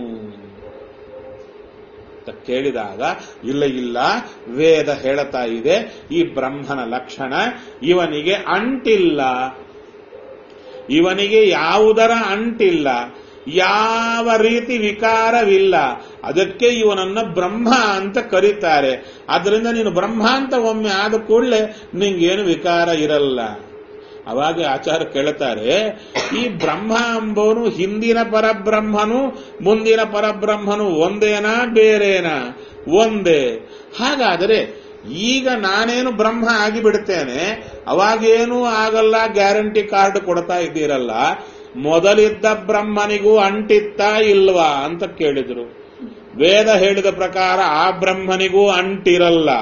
ಅಂತ ಕೇಳಿದಾಗ ಇಲ್ಲ ಇಲ್ಲ ವೇದ ಹೇಳುತ್ತಾ ಇದೆ ಈ ಬ್ರಹ್ಮನ ಲಕ್ಷಣ ಇವನಿಗೆ ಅಂಟಿಲ್ಲ ಇವನಿಗೆ ಯಾವುದರ ಅಂಟಿಲ್ಲ ಯಾವ ರೀತಿ ವಿಕಾರವಿಲ್ಲ ಅದಕ್ಕೆ ಇವನನ್ನ ಬ್ರಹ್ಮ ಅಂತ ಕರೀತಾರೆ ಅದರಿಂದ ನೀನು ಬ್ರಹ್ಮ ಅಂತ ಒಮ್ಮೆ ಆದ ಕೂಡಲೇ ನಿಂಗೇನು ವಿಕಾರ ಇರಲ್ಲ ಅವಾಗ ಆಚಾರ ಕೇಳುತ್ತಾರೆ ಈ ಬ್ರಹ್ಮ ಎಂಬವನು ಹಿಂದಿನ ಪರಬ್ರಹ್ಮನು ಮುಂದಿನ ಪರಬ್ರಹ್ಮನು ಒಂದೇನಾ ಬೇರೇನಾ ಒಂದೇ ಹಾಗಾದರೆ ಈಗ ನಾನೇನು ಬ್ರಹ್ಮ ಆಗಿಬಿಡ್ತೇನೆ ಅವಾಗೇನೂ ಆಗಲ್ಲ ಗ್ಯಾರಂಟಿ ಕಾರ್ಡ್ ಕೊಡ್ತಾ ಇದ್ದೀರಲ್ಲ ಮೊದಲಿದ್ದ ಬ್ರಹ್ಮನಿಗೂ ಅಂಟಿತ್ತಾ ಇಲ್ವಾ ಅಂತ ಕೇಳಿದ್ರು ವೇದ ಹೇಳಿದ ಪ್ರಕಾರ ಆ ಬ್ರಹ್ಮನಿಗೂ ಅಂಟಿರಲ್ಲ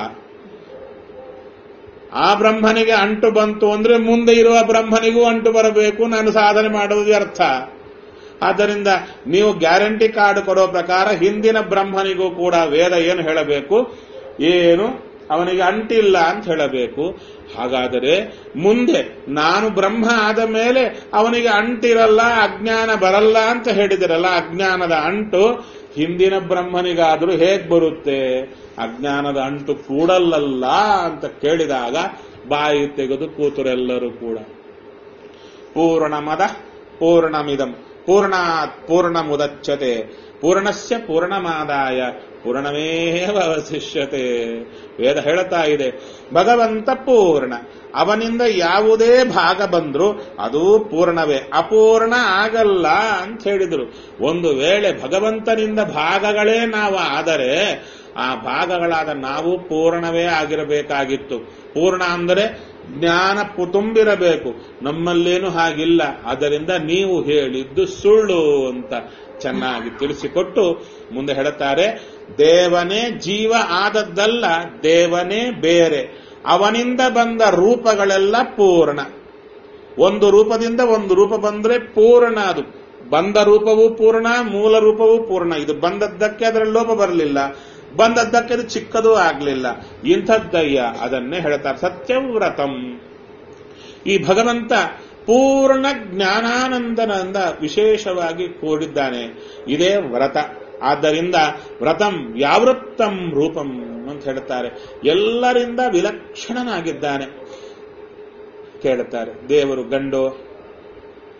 ಆ ಬ್ರಹ್ಮನಿಗೆ ಅಂಟು ಬಂತು ಅಂದ್ರೆ ಮುಂದೆ ಇರುವ ಬ್ರಹ್ಮನಿಗೂ ಅಂಟು ಬರಬೇಕು ನಾನು ಸಾಧನೆ ಮಾಡುವುದು ಅರ್ಥ ಆದ್ದರಿಂದ ನೀವು ಗ್ಯಾರಂಟಿ ಕಾರ್ಡ್ ಕೊಡೋ ಪ್ರಕಾರ ಹಿಂದಿನ ಬ್ರಹ್ಮನಿಗೂ ಕೂಡ ವೇದ ಏನು ಹೇಳಬೇಕು ಏನು ಅವನಿಗೆ ಅಂಟಿಲ್ಲ ಅಂತ ಹೇಳಬೇಕು ಹಾಗಾದರೆ ಮುಂದೆ ನಾನು ಬ್ರಹ್ಮ ಆದ ಮೇಲೆ ಅವನಿಗೆ ಅಂಟಿರಲ್ಲ ಅಜ್ಞಾನ ಬರಲ್ಲ ಅಂತ ಹೇಳಿದಿರಲ್ಲ ಅಜ್ಞಾನದ ಅಂಟು ಹಿಂದಿನ ಬ್ರಹ್ಮನಿಗಾದರೂ ಹೇಗ್ ಬರುತ್ತೆ ಅಜ್ಞಾನದ ಅಂಟು ಕೂಡಲ್ಲಲ್ಲ ಅಂತ ಕೇಳಿದಾಗ ಬಾಯಿ ತೆಗೆದು ಕೂತರೆಲ್ಲರೂ ಕೂಡ ಪೂರ್ಣಮದ ಪೂರ್ಣಮಿದಂ ಪೂರ್ಣಾತ್ ಪೂರ್ಣಮುದಚ್ಯತೆ ಪೂರ್ಣಸ್ಯ ಪೂರ್ಣಮಾದಾಯ ಪೂರ್ಣಮೇವ ಅವಶಿಷ್ಯತೆ ವೇದ ಹೇಳುತ್ತಾ ಇದೆ ಭಗವಂತ ಪೂರ್ಣ ಅವನಿಂದ ಯಾವುದೇ ಭಾಗ ಬಂದ್ರು ಅದು ಪೂರ್ಣವೇ ಅಪೂರ್ಣ ಆಗಲ್ಲ ಅಂತ ಹೇಳಿದ್ರು ಒಂದು ವೇಳೆ ಭಗವಂತನಿಂದ ಭಾಗಗಳೇ ನಾವು ಆದರೆ ಆ ಭಾಗಗಳಾದ ನಾವು ಪೂರ್ಣವೇ ಆಗಿರಬೇಕಾಗಿತ್ತು ಪೂರ್ಣ ಅಂದರೆ ಜ್ಞಾನ ತುಂಬಿರಬೇಕು ನಮ್ಮಲ್ಲೇನು ಹಾಗಿಲ್ಲ ಆದ್ದರಿಂದ ನೀವು ಹೇಳಿದ್ದು ಸುಳ್ಳು ಅಂತ ಚೆನ್ನಾಗಿ ತಿಳಿಸಿಕೊಟ್ಟು ಮುಂದೆ ಹೇಳುತ್ತಾರೆ ದೇವನೇ ಜೀವ ಆದದ್ದಲ್ಲ ದೇವನೇ ಬೇರೆ ಅವನಿಂದ ಬಂದ ರೂಪಗಳೆಲ್ಲ ಪೂರ್ಣ ಒಂದು ರೂಪದಿಂದ ಒಂದು ರೂಪ ಬಂದ್ರೆ ಪೂರ್ಣ ಅದು ಬಂದ ರೂಪವೂ ಪೂರ್ಣ ಮೂಲ ರೂಪವೂ ಪೂರ್ಣ ಇದು ಬಂದದ್ದಕ್ಕೆ ಅದರ ಲೋಪ ಬರಲಿಲ್ಲ ಬಂದದ್ದಕ್ಕೆ ಅದು ಚಿಕ್ಕದೂ ಆಗಲಿಲ್ಲ ಇಂಥದ್ದಯ್ಯ ಅದನ್ನೇ ಹೇಳ್ತಾರೆ ಸತ್ಯವ್ರತಂ ಈ ಭಗವಂತ ಪೂರ್ಣ ಜ್ಞಾನಾನಂದನಿಂದ ವಿಶೇಷವಾಗಿ ಕೂಡಿದ್ದಾನೆ ಇದೇ ವ್ರತ ಆದ್ದರಿಂದ ವ್ರತಂ ವ್ಯಾವೃತ್ತಂ ರೂಪಂ ಅಂತ ಹೇಳ್ತಾರೆ ಎಲ್ಲರಿಂದ ವಿಲಕ್ಷಣನಾಗಿದ್ದಾನೆ ಕೇಳುತ್ತಾರೆ ದೇವರು ಗಂಡೋ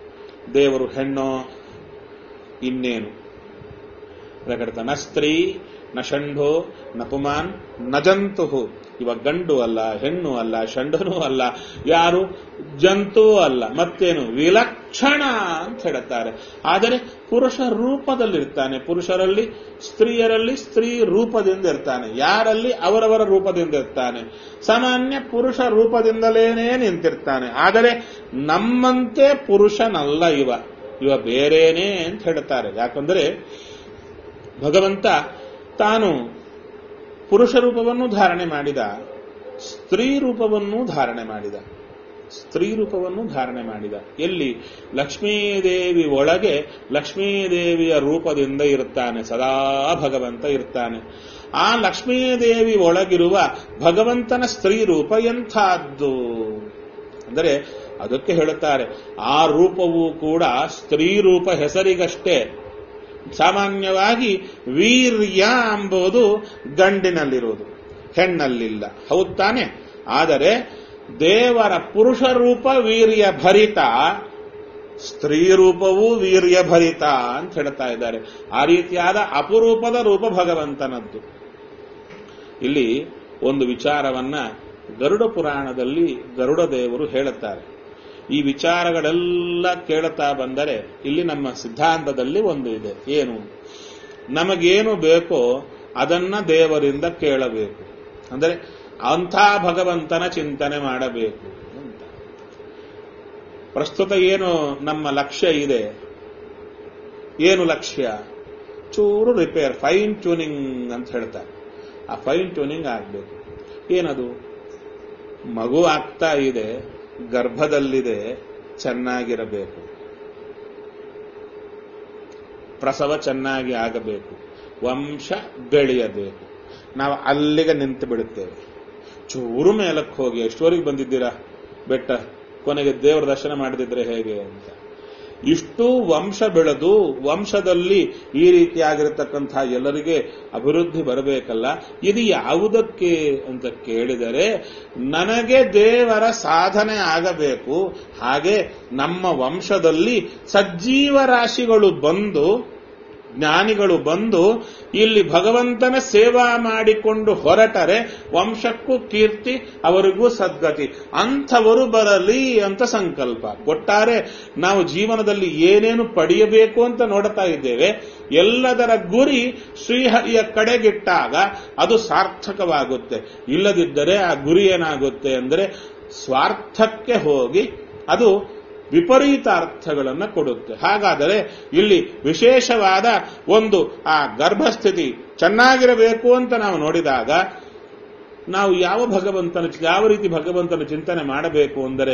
ದೇವರು ಹೆಣ್ಣೋ ಇನ್ನೇನು ಪ್ರಕಟ ನ ಸ್ತ್ರೀ ನ ಷಂಢೋ ನ ಪುಮಾನ್ ನ ಜಂತು ಇವ ಗಂಡು ಅಲ್ಲ ಹೆಣ್ಣು ಅಲ್ಲ ಷಂಡನೂ ಅಲ್ಲ ಯಾರು ಜಂತು ಅಲ್ಲ ಮತ್ತೇನು ವಿಲಕ್ಷಣ ಅಂತ ಹೇಳುತ್ತಾರೆ ಆದರೆ ಪುರುಷ ರೂಪದಲ್ಲಿರ್ತಾನೆ ಪುರುಷರಲ್ಲಿ ಸ್ತ್ರೀಯರಲ್ಲಿ ಸ್ತ್ರೀ ರೂಪದಿಂದ ಇರ್ತಾನೆ ಯಾರಲ್ಲಿ ಅವರವರ ರೂಪದಿಂದ ಇರ್ತಾನೆ ಸಾಮಾನ್ಯ ಪುರುಷ ರೂಪದಿಂದಲೇನೇ ನಿಂತಿರ್ತಾನೆ ಆದರೆ ನಮ್ಮಂತೆ ಪುರುಷನಲ್ಲ ಇವ ಇವ ಬೇರೇನೇ ಅಂತ ಹೇಳ್ತಾರೆ ಯಾಕಂದ್ರೆ ಭಗವಂತ ತಾನು ಪುರುಷ ರೂಪವನ್ನು ಧಾರಣೆ ಮಾಡಿದ ಸ್ತ್ರೀ ರೂಪವನ್ನು ಧಾರಣೆ ಮಾಡಿದ ಸ್ತ್ರೀ ರೂಪವನ್ನು ಧಾರಣೆ ಮಾಡಿದ ಎಲ್ಲಿ ಲಕ್ಷ್ಮೀದೇವಿ ಒಳಗೆ ಲಕ್ಷ್ಮೀದೇವಿಯ ರೂಪದಿಂದ ಇರುತ್ತಾನೆ ಸದಾ ಭಗವಂತ ಇರ್ತಾನೆ ಆ ಲಕ್ಷ್ಮೀದೇವಿ ಒಳಗಿರುವ ಭಗವಂತನ ಸ್ತ್ರೀ ರೂಪ ಎಂಥದ್ದು ಅಂದರೆ ಅದಕ್ಕೆ ಹೇಳುತ್ತಾರೆ ಆ ರೂಪವೂ ಕೂಡ ಸ್ತ್ರೀ ರೂಪ ಹೆಸರಿಗಷ್ಟೇ ಸಾಮಾನ್ಯವಾಗಿ ವೀರ್ಯ ಎಂಬುದು ಗಂಡಿನಲ್ಲಿರುವುದು ಹೆಣ್ಣಲ್ಲಿಲ್ಲ ಹೌದು ತಾನೆ ಆದರೆ ದೇವರ ಪುರುಷ ರೂಪ ವೀರ್ಯ ಭರಿತ ಸ್ತ್ರೀ ರೂಪವೂ ವೀರ್ಯ ಭರಿತ ಅಂತ ಹೇಳ್ತಾ ಇದ್ದಾರೆ ಆ ರೀತಿಯಾದ ಅಪರೂಪದ ರೂಪ ಭಗವಂತನದ್ದು ಇಲ್ಲಿ ಒಂದು ವಿಚಾರವನ್ನ ಗರುಡ ಪುರಾಣದಲ್ಲಿ ಗರುಡ ದೇವರು ಹೇಳುತ್ತಾರೆ ಈ ವಿಚಾರಗಳೆಲ್ಲ ಕೇಳುತ್ತಾ ಬಂದರೆ ಇಲ್ಲಿ ನಮ್ಮ ಸಿದ್ಧಾಂತದಲ್ಲಿ ಒಂದು ಇದೆ ಏನು ನಮಗೇನು ಬೇಕೋ ಅದನ್ನ ದೇವರಿಂದ ಕೇಳಬೇಕು ಅಂದರೆ ಅಂಥ ಭಗವಂತನ ಚಿಂತನೆ ಮಾಡಬೇಕು ಅಂತ ಪ್ರಸ್ತುತ ಏನು ನಮ್ಮ ಲಕ್ಷ್ಯ ಇದೆ ಏನು ಲಕ್ಷ್ಯ ಚೂರು ರಿಪೇರ್ ಫೈನ್ ಟ್ಯೂನಿಂಗ್ ಅಂತ ಹೇಳ್ತಾರೆ ಆ ಫೈನ್ ಟ್ಯೂನಿಂಗ್ ಆಗಬೇಕು ಏನದು ಮಗು ಆಗ್ತಾ ಇದೆ ಗರ್ಭದಲ್ಲಿದೆ ಚೆನ್ನಾಗಿರಬೇಕು ಪ್ರಸವ ಚೆನ್ನಾಗಿ ಆಗಬೇಕು ವಂಶ ಬೆಳೆಯಬೇಕು ನಾವು ಅಲ್ಲಿಗೆ ನಿಂತು ಬಿಡುತ್ತೇವೆ ಚೂರು ಮೇಲಕ್ಕೆ ಹೋಗಿ ಎಷ್ಟುವರೆಗೆ ಬಂದಿದ್ದೀರಾ ಬೆಟ್ಟ ಕೊನೆಗೆ ದೇವರ ದರ್ಶನ ಮಾಡದಿದ್ರೆ ಹೇಗೆ ಅಂತ ಇಷ್ಟು ವಂಶ ಬೆಳೆದು ವಂಶದಲ್ಲಿ ಈ ರೀತಿಯಾಗಿರತಕ್ಕಂಥ ಎಲ್ಲರಿಗೆ ಅಭಿವೃದ್ಧಿ ಬರಬೇಕಲ್ಲ ಇದು ಯಾವುದಕ್ಕೆ ಅಂತ ಕೇಳಿದರೆ ನನಗೆ ದೇವರ ಸಾಧನೆ ಆಗಬೇಕು ಹಾಗೆ ನಮ್ಮ ವಂಶದಲ್ಲಿ ಸಜ್ಜೀವ ರಾಶಿಗಳು ಬಂದು ಜ್ಞಾನಿಗಳು ಬಂದು ಇಲ್ಲಿ ಭಗವಂತನ ಸೇವಾ ಮಾಡಿಕೊಂಡು ಹೊರಟರೆ ವಂಶಕ್ಕೂ ಕೀರ್ತಿ ಅವರಿಗೂ ಸದ್ಗತಿ ಅಂಥವರು ಬರಲಿ ಅಂತ ಸಂಕಲ್ಪ ಒಟ್ಟಾರೆ ನಾವು ಜೀವನದಲ್ಲಿ ಏನೇನು ಪಡೆಯಬೇಕು ಅಂತ ನೋಡ್ತಾ ಇದ್ದೇವೆ ಎಲ್ಲದರ ಗುರಿ ಶ್ರೀಹರಿಯ ಕಡೆಗಿಟ್ಟಾಗ ಅದು ಸಾರ್ಥಕವಾಗುತ್ತೆ ಇಲ್ಲದಿದ್ದರೆ ಆ ಗುರಿ ಏನಾಗುತ್ತೆ ಅಂದರೆ ಸ್ವಾರ್ಥಕ್ಕೆ ಹೋಗಿ ಅದು ವಿಪರೀತ ಅರ್ಥಗಳನ್ನು ಕೊಡುತ್ತೆ ಹಾಗಾದರೆ ಇಲ್ಲಿ ವಿಶೇಷವಾದ ಒಂದು ಆ ಗರ್ಭಸ್ಥಿತಿ ಚೆನ್ನಾಗಿರಬೇಕು ಅಂತ ನಾವು ನೋಡಿದಾಗ ನಾವು ಯಾವ ಭಗವಂತನ ಯಾವ ರೀತಿ ಭಗವಂತನ ಚಿಂತನೆ ಮಾಡಬೇಕು ಅಂದರೆ